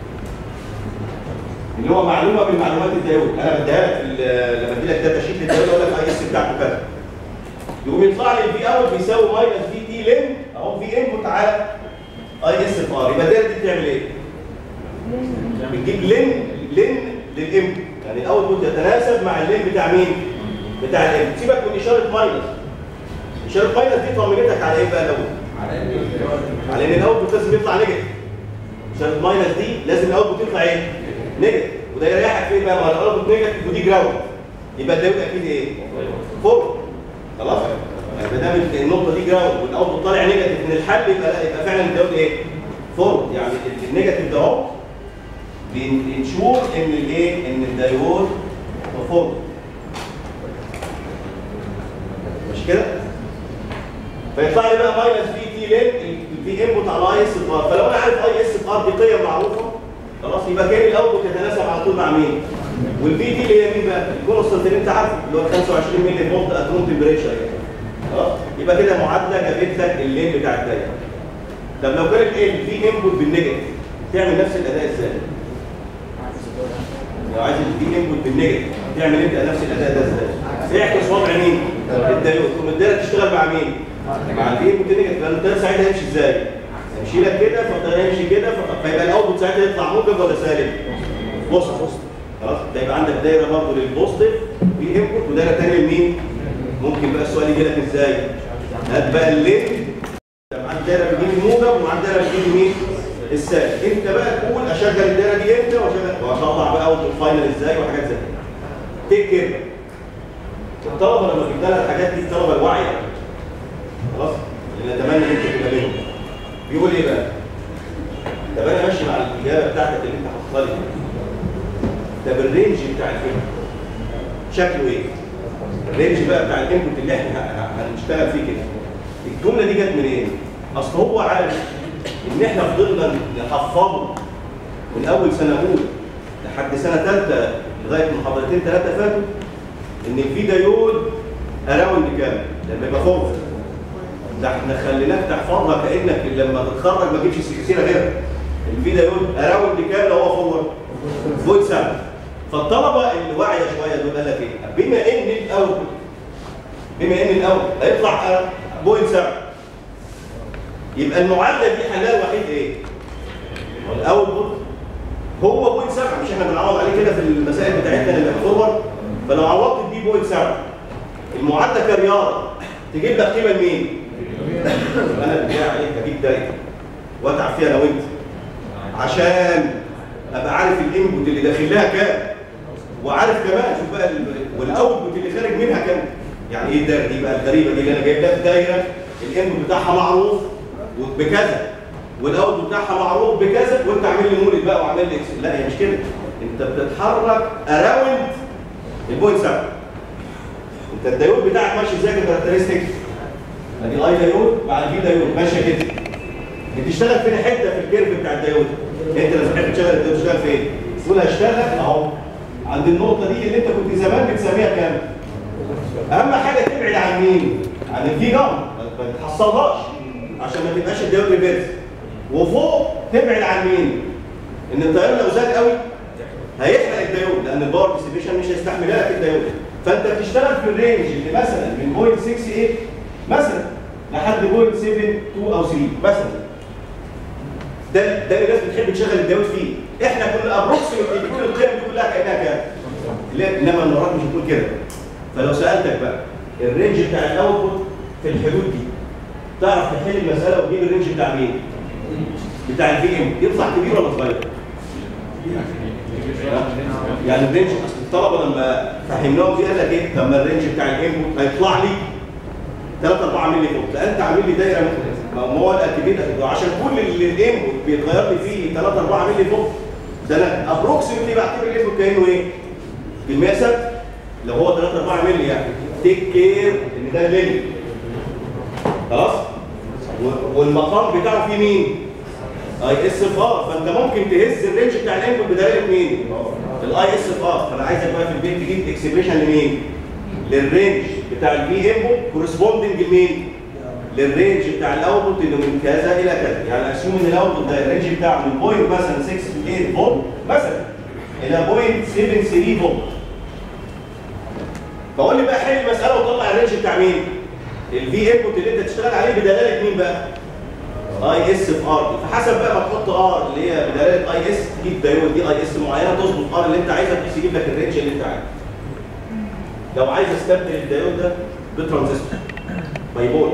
اللي هو معلومه من معلومات الدايود انا بديها لك في ال- لما ادي لك داتا شيت للدايود اقول لك اي اس بتاعته كذا يقوم يطلع لي الفي اوت بيساوي ماينس في تي لين اهو في انبوت على اي اس في ار يبقى الداتا دي بتعمل ايه؟ بتجيب لين لين للانبوت يعني الاوتبوت يتناسب مع اللين بتاع مين؟ بتاع الانبوت سيبك من اشاره ماينس اشاره ماينس دي طمنتك على ايه بقى الاول؟ على ان الاوتبوت لازم يطلع نيجاتيف عشان الماينس دي لازم الاوتبوت يطلع ايه؟ نيجاتيف وده يريحك فين بقى؟ ما الاوتبوت نيجاتيف ودي جراوند يبقى الدايود اكيد ايه؟ فوق خلاص؟ يعني ما دام النقطه دي جراوند والاوتبوت طالع نيجاتيف من الحل يبقى لا يبقى فعلا الدايود ايه؟ فوق يعني ال- النيجاتيف ده اهو بنشوف ان الايه؟ ان الدايود فوق مش كده؟ فيطلع لي بقى ماينس في تي لين الفي انبوت على اي اس في ار فلو انا عارف اي اس في ار دي قيم معروفه خلاص يبقى كان الاوتبوت يتناسب على طول مع مين؟ والفي تي اللي هي مين بقى؟ الكونستنت اللي انت عارفه اللي هو 25 مللي فولت ات روم تمبريتشر يعني خلاص يبقى كده معادله جابت لك اللين بتاع الدايره طب لو كانت ايه الفي انبوت بالنيجاتيف تعمل نفس الاداء ازاي؟ لو عايز الفي انبوت بالنيجاتيف تعمل انت نفس الاداء ده ازاي؟ اعكس وضع مين؟ الدايود تقوم الدايره تشتغل مع مين؟ مع الفي انبوت نيجاتيف لان الدايره ساعتها هيمشي ازاي؟ هيمشي لك كده فالدايره هيمشي كده ف- فيبقى الاوتبوت ساعتها يطلع موجب ولا سالب؟ بوزيتيف خلاص ده يبقى عندك دايره برضه للبوزيتيف في انبوت ودايره ثانيه لمين؟ ممكن بقى السؤال يجي لك ازاي؟ هات بقى الليل معاك دايره بتجيب الموجب ومعاك دايره بتجيب مين؟ السالب انت بقى تقول اشغل الدايره دي امتى واشغل واطلع بقى اوت الفاينل ازاي وحاجات زي كده تيك كير الطلبه لما جبت لها الحاجات دي الطلبه الواعيه خلاص اللي نتمنى ان انت تبقى منهم بيقول ايه بقى؟ طب انا ماشي مع الاجابه بتاعتك اللي انت حاططها لي طب الرينج بتاع الفيلم شكله ايه؟ الرينج بقى بتاع الانبوت اللي احنا ه- ه- هنشتغل فيه كده الجمله دي جت منين؟ اصل هو عارف ان احنا فضلنا نحفظه من اول سنه اولى لحد سنه ثالثه لغايه محاضرتين ثلاثه فاتوا ان في دايود اراوند كام؟ لما يبقى فوق ده احنا خليناك تحفظها كانك لما تتخرج ما تجيبش سلسله غيرها الفي دايود اراوند كام لو هو فورورد؟ فوق سبعه فالطلبه اللي واعيه شويه دول قال لك ايه؟ بما ان الاول بما ان الاول هيطلع بوينت سبعه يبقى المعادله دي حلها الوحيد ايه؟ الاول هو بوينت سبعه مش احنا بنعوض عليه كده في المسائل بتاعتنا اللي فورورد فلو عوضت بيه بوينت سبعه المعادله كرياضه تجيب لك قيمه لمين؟ يبقى انا بتاعي عليك اجيب دايره واتعب فيها انا وانت عشان ابقى عارف الانبوت اللي داخل لها كام وعارف كمان شوف بقى ال- والاوتبوت اللي خارج منها كام يعني ايه الدايره دي بقى الغريبه دي اللي انا جايب لك دايره الانبوت بتاعها معروف بكذا والاوتبوت بتاعها معروف بكذا وانت عامل لي مولد بقى وعامل لي اكس لا هي مش كده انت بتتحرك اراوند البوينت 7 انت الدايود بتاعك ماشي ازاي كاركترستيك ادي الاي دايود مع الفي دايود ماشيه كده بتشتغل فين حته في الكيرف بتاع الدايود انت لما تحب تشتغل الدايود تشتغل فين تقول هشتغل اهو عند النقطه دي اللي انت كنت زمان بتسميها كام اهم حاجه تبعد عن مين عن الفي جام ما تحصلهاش عشان ما تبقاش الدايود ريفيرس وفوق تبعد عن مين ان التيار لو زاد قوي هيحرق الدايود لان الباور ديستريبيوشن مش هيستحملها لك الدايود فانت بتشتغل في الرينج اللي مثلا من 0.68 مثلا لحد 0.72 او 3 مثلا ده ده اللي الناس بتحب تشغل الدايود فيه احنا كنا ابروكسيمتلي بتقول القيم دي كلها كانها كام لا انما المرات مش بتقول كده فلو سالتك بقى الرينج بتاع الاوتبوت في الحدود دي تعرف تحل المساله وتجيب الرينج بتاع مين؟ بتاع الفي ام يطلع كبير ولا صغير؟ يعني الرينج اصل الطلبه لما فهمناهم دي قال لك ايه؟ طب ما الرينج بتاع الانبوت هيطلع لي 3 4 مللي فوق لا انت عامل لي دايره ما هو الاكتيفيت عشان كل اللي الانبوت بيتغير لي فيه 3 4 مللي فوق ده انا ابروكسيمتلي بعتبر الانبوت كانه ايه؟ كميه ثابته لو هو 3 4 مللي يعني تيك كير ان ده مللي خلاص؟ و- والمقام بتاعه فيه مين؟ اي اس اف ار فانت ممكن تهز الرينج بتاع الانبوت بدلاله مين؟ الاي اس اف ار فانا عايزك بقى في البيت تجيب اكسبريشن لمين؟ للرينج بتاع الفي انبوت كورسبوندنج لمين؟ للرينج بتاع الاوتبوت اللي من كذا الى كذا يعني اسيوم ان الاوتبوت ده الرينج بتاعه من بوينت مثلا 6 فولت مثلا الى بوينت 73 فولت فقول لي بقى حل المساله وطلع الرينج بتاع مين؟ الفي انبوت اللي انت تشتغل عليه بدلاله مين بقى؟ اي اس في ار فحسب بقى ما تحط ار اللي هي بدلاله اي اس تجيب دايود دي اي اس معينه تظبط ار اللي انت عايزها بحيث يجيب لك الرينج اللي انت عايزه. لو عايز استبدل الدايود ده بترانزستور بايبول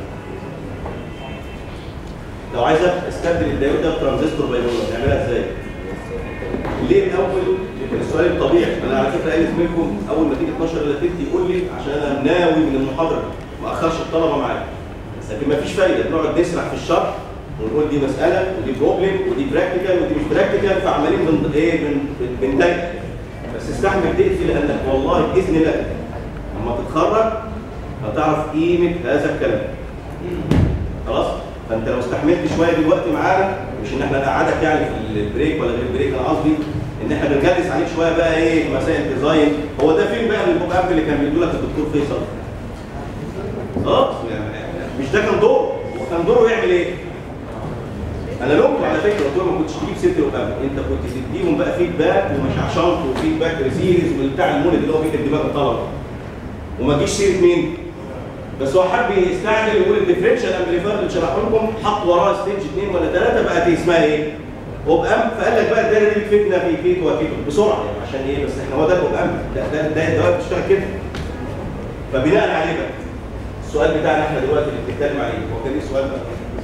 لو عايز استبدل الدايود ده بترانزستور بايبول هتعملها ازاي؟ ليه الاول السؤال الطبيعي انا على فكره قايل زميلكم اول ما تيجي 12 الا تلت يقول لي عشان انا ناوي من المحاضره ما اخرش الطلبه معايا لكن ما فيش فايده بنقعد نسرح في الشرح ونقول دي مساله ودي بروبلم ودي براكتيكال ودي مش براكتيكال فعمالين من ايه من بنضايق بس استحمل دقيقتي لانك والله باذن الله لما تتخرج هتعرف قيمه هذا الكلام خلاص فانت لو استحملت شويه دلوقتي معانا مش ان احنا نقعدك يعني في البريك ولا غير البريك انا قصدي ان احنا بنجلس عليك شويه بقى ايه مسائل ديزاين هو ده فين بقى من البوك اب اللي كان بيقول لك الدكتور فيصل اه يعني مش ده كان دوره هو كان دوره يعمل ايه؟ انا لومته على فكره قلت له ما كنتش تجيب ست وكام انت كنت تديهم بقى فيدباك ومشعشنط وفيدباك سيريز والبتاع المولد اللي هو بيكتب دماغ الطلبه وما تجيش سيره مين؟ بس هو حب يستعجل يقول الديفرنشال امبليفاير اللي شرحه لكم حط وراه ستيج اثنين ولا ثلاثه بقت اسمها ايه؟ اوب ام فقال لك بقى الدايره دي بتفيدنا في كيتو وكيتو بسرعه يعني عشان ايه بس احنا هو ده الاوب ام ده ده ده الدوائر بتشتغل كده فبناء عليه بقى السؤال بتاعنا احنا دلوقتي اللي بنتكلم عليه هو كان ايه السؤال بقى؟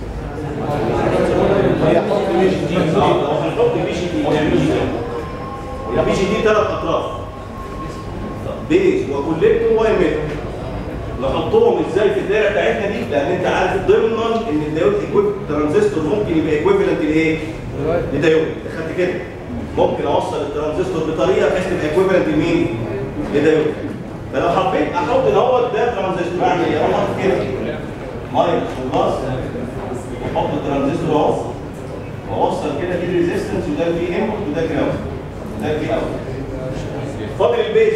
هيحط بي جي دي اه لو هنحط بي جي دي نعمل ازاي؟ البي جي دي ثلاث اطراف بيز وكوليكتور وايميتر نحطهم ازاي في الدايره بتاعتنا دي لان انت عارف ضمنا ان الدايود equivalent- ترانزستور ممكن يبقى ايكويفالنت لايه؟ لدايود خدت كده ممكن اوصل الترانزستور بطريقه بحيث تبقى ايكويفالنت لمين؟ لدايود فلو حبيت احط ان هو ده ترانزستور اعمل ايه؟ اروح احط كده ماينس وبلس واحط الترانزستور اهو واوصل كده في ريزيستنس وده الفي انبوت وده جراوند وده الفي اوت فاضل البيز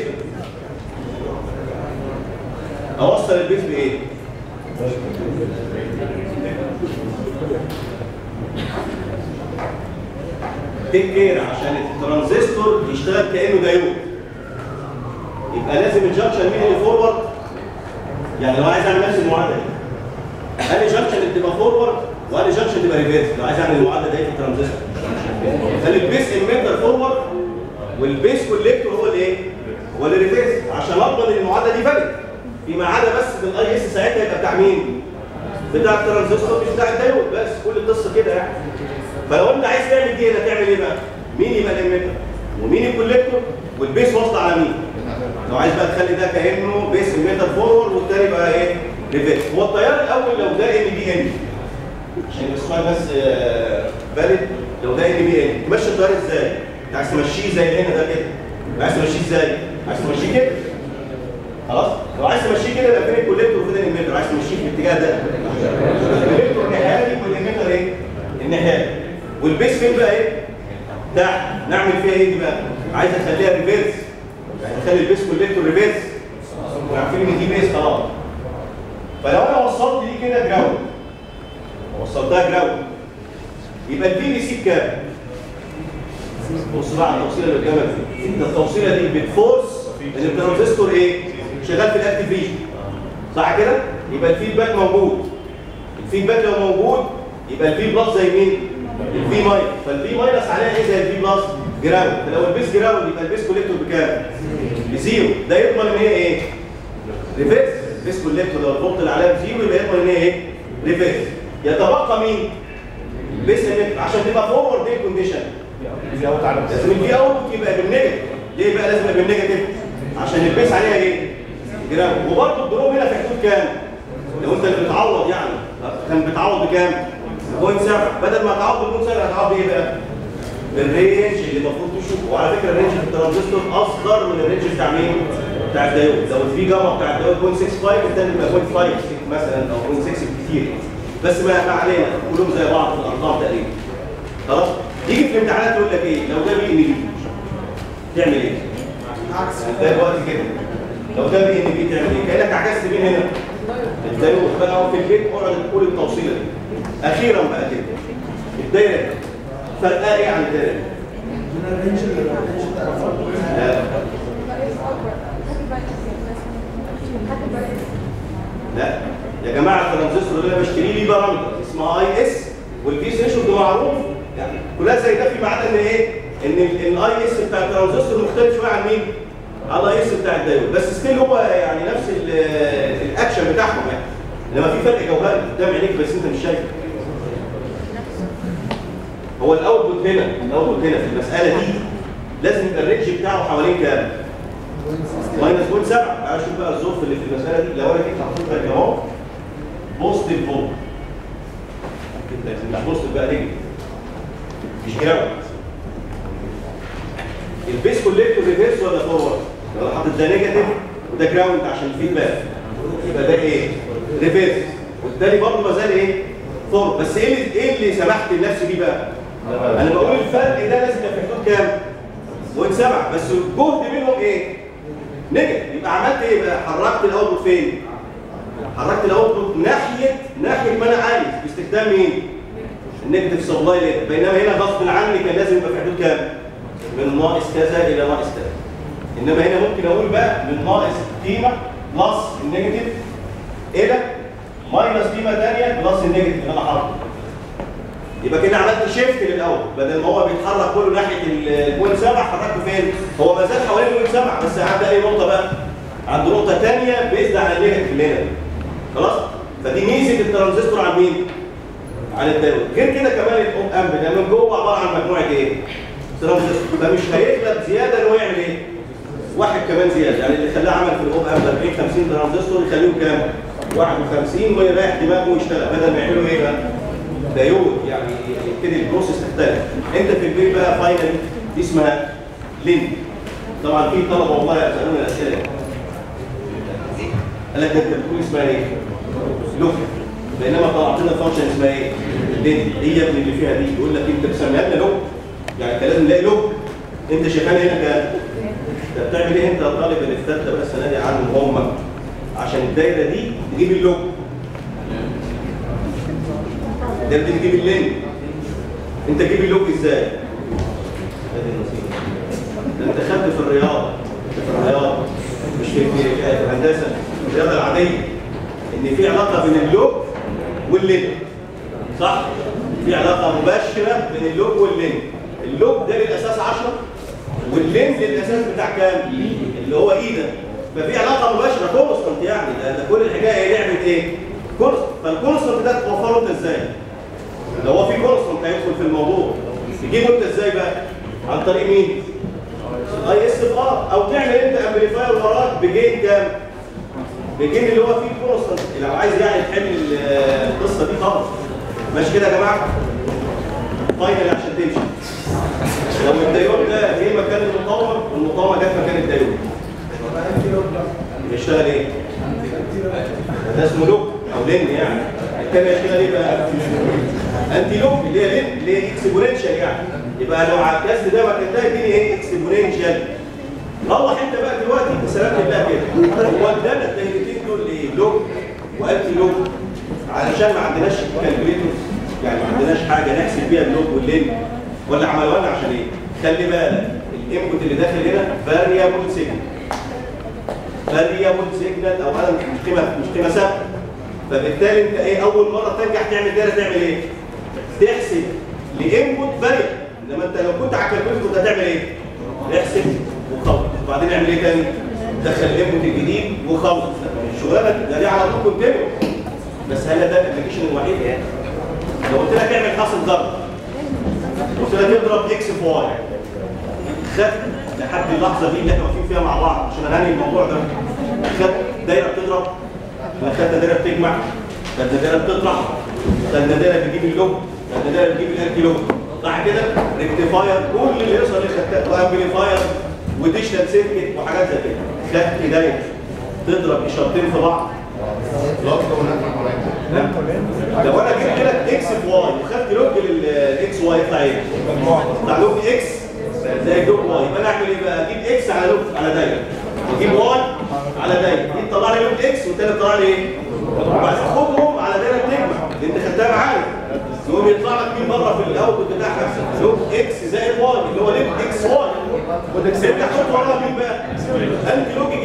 اوصل البيز بايه؟ تيك كير عشان الترانزستور يشتغل كانه دايود يبقى لازم الجنكشن مين اللي فورورد يعني لو عايز اعمل نفس المعادله دي انهي جنكشن اللي تبقى فورورد وانهي جنكشن تبقى ريفيرس لو عايز اعمل المعادله دي في الترانزستور خلي البيس اميتر فورورد والبيس كوليكتور هو الايه؟ هو اللي ريفيرس عشان اضمن ان المعادله دي فاليد فيما عدا بس بالاي اس ساعتها يبقى بتاع مين؟ بتاع الترانزستور مش بتاع الدايود بس كل القصه كده يعني فلو انت عايز تعمل دي هنا تعمل ايه بقى؟ مين يبقى الاميتر؟ ومين الكوليكتور؟ والبيس واصله على مين؟ لو عايز بقى تخلي ده كانه بيس اميتر فورورد والتاني بقى ايه؟ ريفيرس هو التيار الاول لو ده ان بي ان عشان يبقى السؤال بس فاليد لو ده ان بي ان تمشي التيار ازاي؟ انت عايز تمشيه زي اللي هنا ده كده عايز تمشيه ازاي؟ عايز تمشيه كده خلاص؟ لو عايز تمشيه كده يبقى فين الكوليكتور وفين الاميتر عايز تمشيه في الاتجاه ده الكوليكتور الناحيه دي والاميتر ايه؟ الناحيه دي والبيس فين بقى ايه؟ تحت نعمل فيها ايه دي بقى؟ عايز اخليها ريفيرس يعني اخلي البيس كوليكتور ريفيرس عارفين ان دي بيس خلاص فلو انا وصلت دي كده جراوند وصلتها جراوند يبقى البي بي سي بكام؟ بص بقى على التوصيله اللي قدامك دي انت التوصيله دي بتفورس ان الترانزستور ايه؟ شغال في الاكتيفيشن صح كده؟ يبقى الفيدباك موجود الفيدباك لو موجود يبقى الفي بلس زي مين؟ الفي ماينس فالفي ماينس عليها ايه زي الفي بلس؟ جراوند فلو البيس جراوند يبقى البيس كوليكتور بكام؟ بزيرو ده يضمن ان هي ايه؟ ريفيرس البيس كوليكتور لو الفولت اللي عليها بزيرو يبقى يضمن ان هي ايه؟ ريفيرس يتبقى مين؟ بيس اميتر عشان تبقى فورورد دي كونديشن في اوت على لازم الفي اوت يبقى بالنيجاتيف ليه بقى لازم يبقى بالنيجاتيف عشان البيس عليها ايه جرام وبرضه الدروب هنا في حدود كام لو انت اللي بتعوض يعني كان بتعوض بكام 0.7 بدل ما تعوض ب 0.7 هتعوض بايه بقى بالرينج اللي المفروض تشوفه وعلى فكره الرينج في الترانزستور اصغر من الرينج بتاع مين بتاع الدايود لو الفي جاما بتاع الدايود 0.65 الثاني يبقى 0.5 مثلا او 0.6 كتير بس ما ما علينا كلهم زي بعض في الارقام تقريبا خلاص يجي في الامتحانات يقول لك ايه لو ده بي ان بي تعمل ايه؟ ده دلوقتي كده لو ده بي ان بي تعمل ايه؟ كانك عكست مين هنا؟ الدايود بقى في البيت اقعد تقول التوصيله دي اخيرا بقى كده الدايره دي فرقها ايه عن الدايره دي؟ لا لا يا جماعه الترانزستور اللي انا بشتريه ليه بارامتر اسمها اي اس والبي ثريشولد معروف يعني كلها زي ده في عدا ان ايه؟ ان الاي اس بتاع الترانزستور مختلف شويه عن مين؟ عن الاي اس بتاع الدايود بس ستيل هو يعني نفس ال- الاكشن بتاعهم يعني انما في فرق جوهري قدام عينيك بس انت مش شايفه هو الاوتبوت هنا الاوتبوت هنا في المساله دي لازم يبقى الرينج بتاعه حوالين كام؟ ماينس 0.7 تعال شوف بقى الظروف اللي في المساله دي لو انا جيت حطيت لك اهو بوزيتيف فولت لازم بوزيتيف بقى نيجاتيف مش جراوند البيس كوليكتور ريفيرس ولا فورورد؟ لو أنا حاطط ده نيجاتيف وده جراوند عشان الفيدباك يبقى ده ايه؟ ريفيرس والتاني برضه ما زال ايه؟ فورورد بس ايه اللي ايه اللي سمحت لنفسي بيه بقى؟ انا بقول الفرق ده لازم يبقى في حدود كام؟ بوينت سبعة بس الجهد منهم ايه؟ نيجاتيف يبقى عملت ايه بقى؟ حركت الاوتبوت فين؟ حركت الاوتبوت ناحيه ناحيه ما انا عايز باستخدام مين؟ النيجاتيف سبلاي ليد بينما هنا غصب عني كان لازم يبقى في حدود كام؟ من ناقص كذا الى ناقص كذا انما هنا ممكن اقول بقى من ناقص قيمه بلس النيجاتيف الى ماينس قيمه ثانيه بلس النيجاتيف اللي انا حاطه يبقى كده عملت شيفت للاول بدل ما هو بيتحرك كله ناحيه ال- البوينت 7 حركته فين؟ هو ما زال حوالين البوينت 7 بس عند اي نقطه بقى؟ عند نقطه ثانيه بيزد على النيجاتيف اللي هنا خلاص؟ فدي ميزه الترانزستور عن مين؟ عن الدايود غير كده كمان الاوب امب ده من جوه عباره عن مجموعه ايه؟ ترانزستور فمش هيغلب زياده ان هو يعمل ايه؟ واحد كمان زياده يعني اللي خلاه عمل في الاوب امب 40 50 ترانزستور يخليهم كام؟ 51 ويريح دماغه ويشتغل بدل ما يعملوا ايه بقى؟ دايود يعني يبتدي البروسيس تختلف انت في البيت بقى فاينلي دي اسمها لين طبعا في طلبه والله يسالوني الاسئله قال لك ده انت بتقول اسمها ايه؟ لوك بينما طلعت لنا فانكشن اسمها ايه؟ لين هي يا ابني اللي فيها دي يقول لك انت بتسميها لنا لوك يعني انت لازم تلاقي لوك انت شغال هنا كام؟ انت بتعمل ايه انت يا طالب اللي في ثالثه بقى السنه دي عنهم هم عشان الدايره دي تجيب اللوك ده بدي تجيب اللين انت تجيب اللوك ازاي؟ ادي النصيب ده انت خدت في الرياضه في الرياضه مش في في في الهندسه الرياضه العاديه ان في علاقه بين اللوك واللين صح؟ في علاقه مباشره بين اللوك واللين اللوك ده للاساس 10 واللين للاساس بتاع كام؟ اللي هو ايه ده؟ ففي علاقه مباشره كونستنت يعني ده, ده كل الحكايه هي لعبه ايه؟ كونستنت فالكونستنت ده توفره انت ازاي؟ لو هو في كونستنت هيدخل في الموضوع تجيبه انت ازاي بقى؟ عن طريق مين؟ اي اس اف ار او تعمل انت امبليفاير وراك بجين كام؟ بجين اللي هو فيه كونستنت لو عايز يعني تحل ال- القصه دي خالص ماشي كده يا جماعه؟ فاينل عشان تمشي لو الدايود ده جه مكان المقاومه والمقاومه جت مكان الدايود يشتغل ايه؟ ده اسمه لوك او لين يعني التاني يشتغل ايه بقى؟ انتي لوك اللي هي لين اللي هي اكسبوننشال يعني يبقى لو عكست ده مكان ده يديني ايه؟ اكسبوننشال روح انت بقى دلوقتي بسلام الله كده هو ادانا الدايرتين دول ايه؟ لوك وانتي لوك علشان ما عندناش كالكوليتورز يعني ما عندناش حاجه نحسب بيها اللوك واللين ولا عملوها لنا عشان ايه؟ خلي بالك الانبوت اللي داخل هنا فاريبل سيجنال فاريبل سيجنال او انا مش قيمه مش قيمه ثابته فبالتالي انت ايه اول مره تنجح تعمل دايره تعمل ايه؟ تحسب لانبوت فاريبل انما انت لو كنت على الكالكوليتر كنت هتعمل ايه؟ احسب وخلص وبعدين اعمل ايه تاني؟ دخل الانبوت الجديد وخلص الشغلانه ده دي على طول كونتينيو بس هل ده الابلكيشن الوحيد يعني؟ لو قلت لك اعمل حاصل ضرب قلت لك اضرب اكس في واي خد لحد اللحظه دي اللي احنا واقفين فيها مع بعض عشان انهي الموضوع ده خد دايره بتضرب خدنا دايره بتجمع خدنا دايره بتطرح خدنا دايره بتجيب اللوج خدنا دايره بتجيب الانتي لوج صح كده؟ ريكتيفاير كل اللي يوصل لخدت وامبليفاير وديجيتال سيركت وحاجات زي كده خدت دايره تضرب اشارتين في بعض لو انا جبت لك اكس في واي وخدت لوج للاكس واي يطلع ايه؟ يطلع لوج اكس زي لوج واي يبقى انا اعمل ايه بقى؟ اجيب اكس على لوج على دايره واجيب واي على دايره دي تطلع لي لوج اكس والتاني تطلع لي ايه؟ وبعد اخدهم على دايره بتجمع اللي انت خدتها معايا يقوم يطلع لك مين بره في الاوتبوت بتاعك لوج اكس زائد واي اللي هو لوج اكس واي وانت كسبت تحط وراها مين بقى؟ انت لوج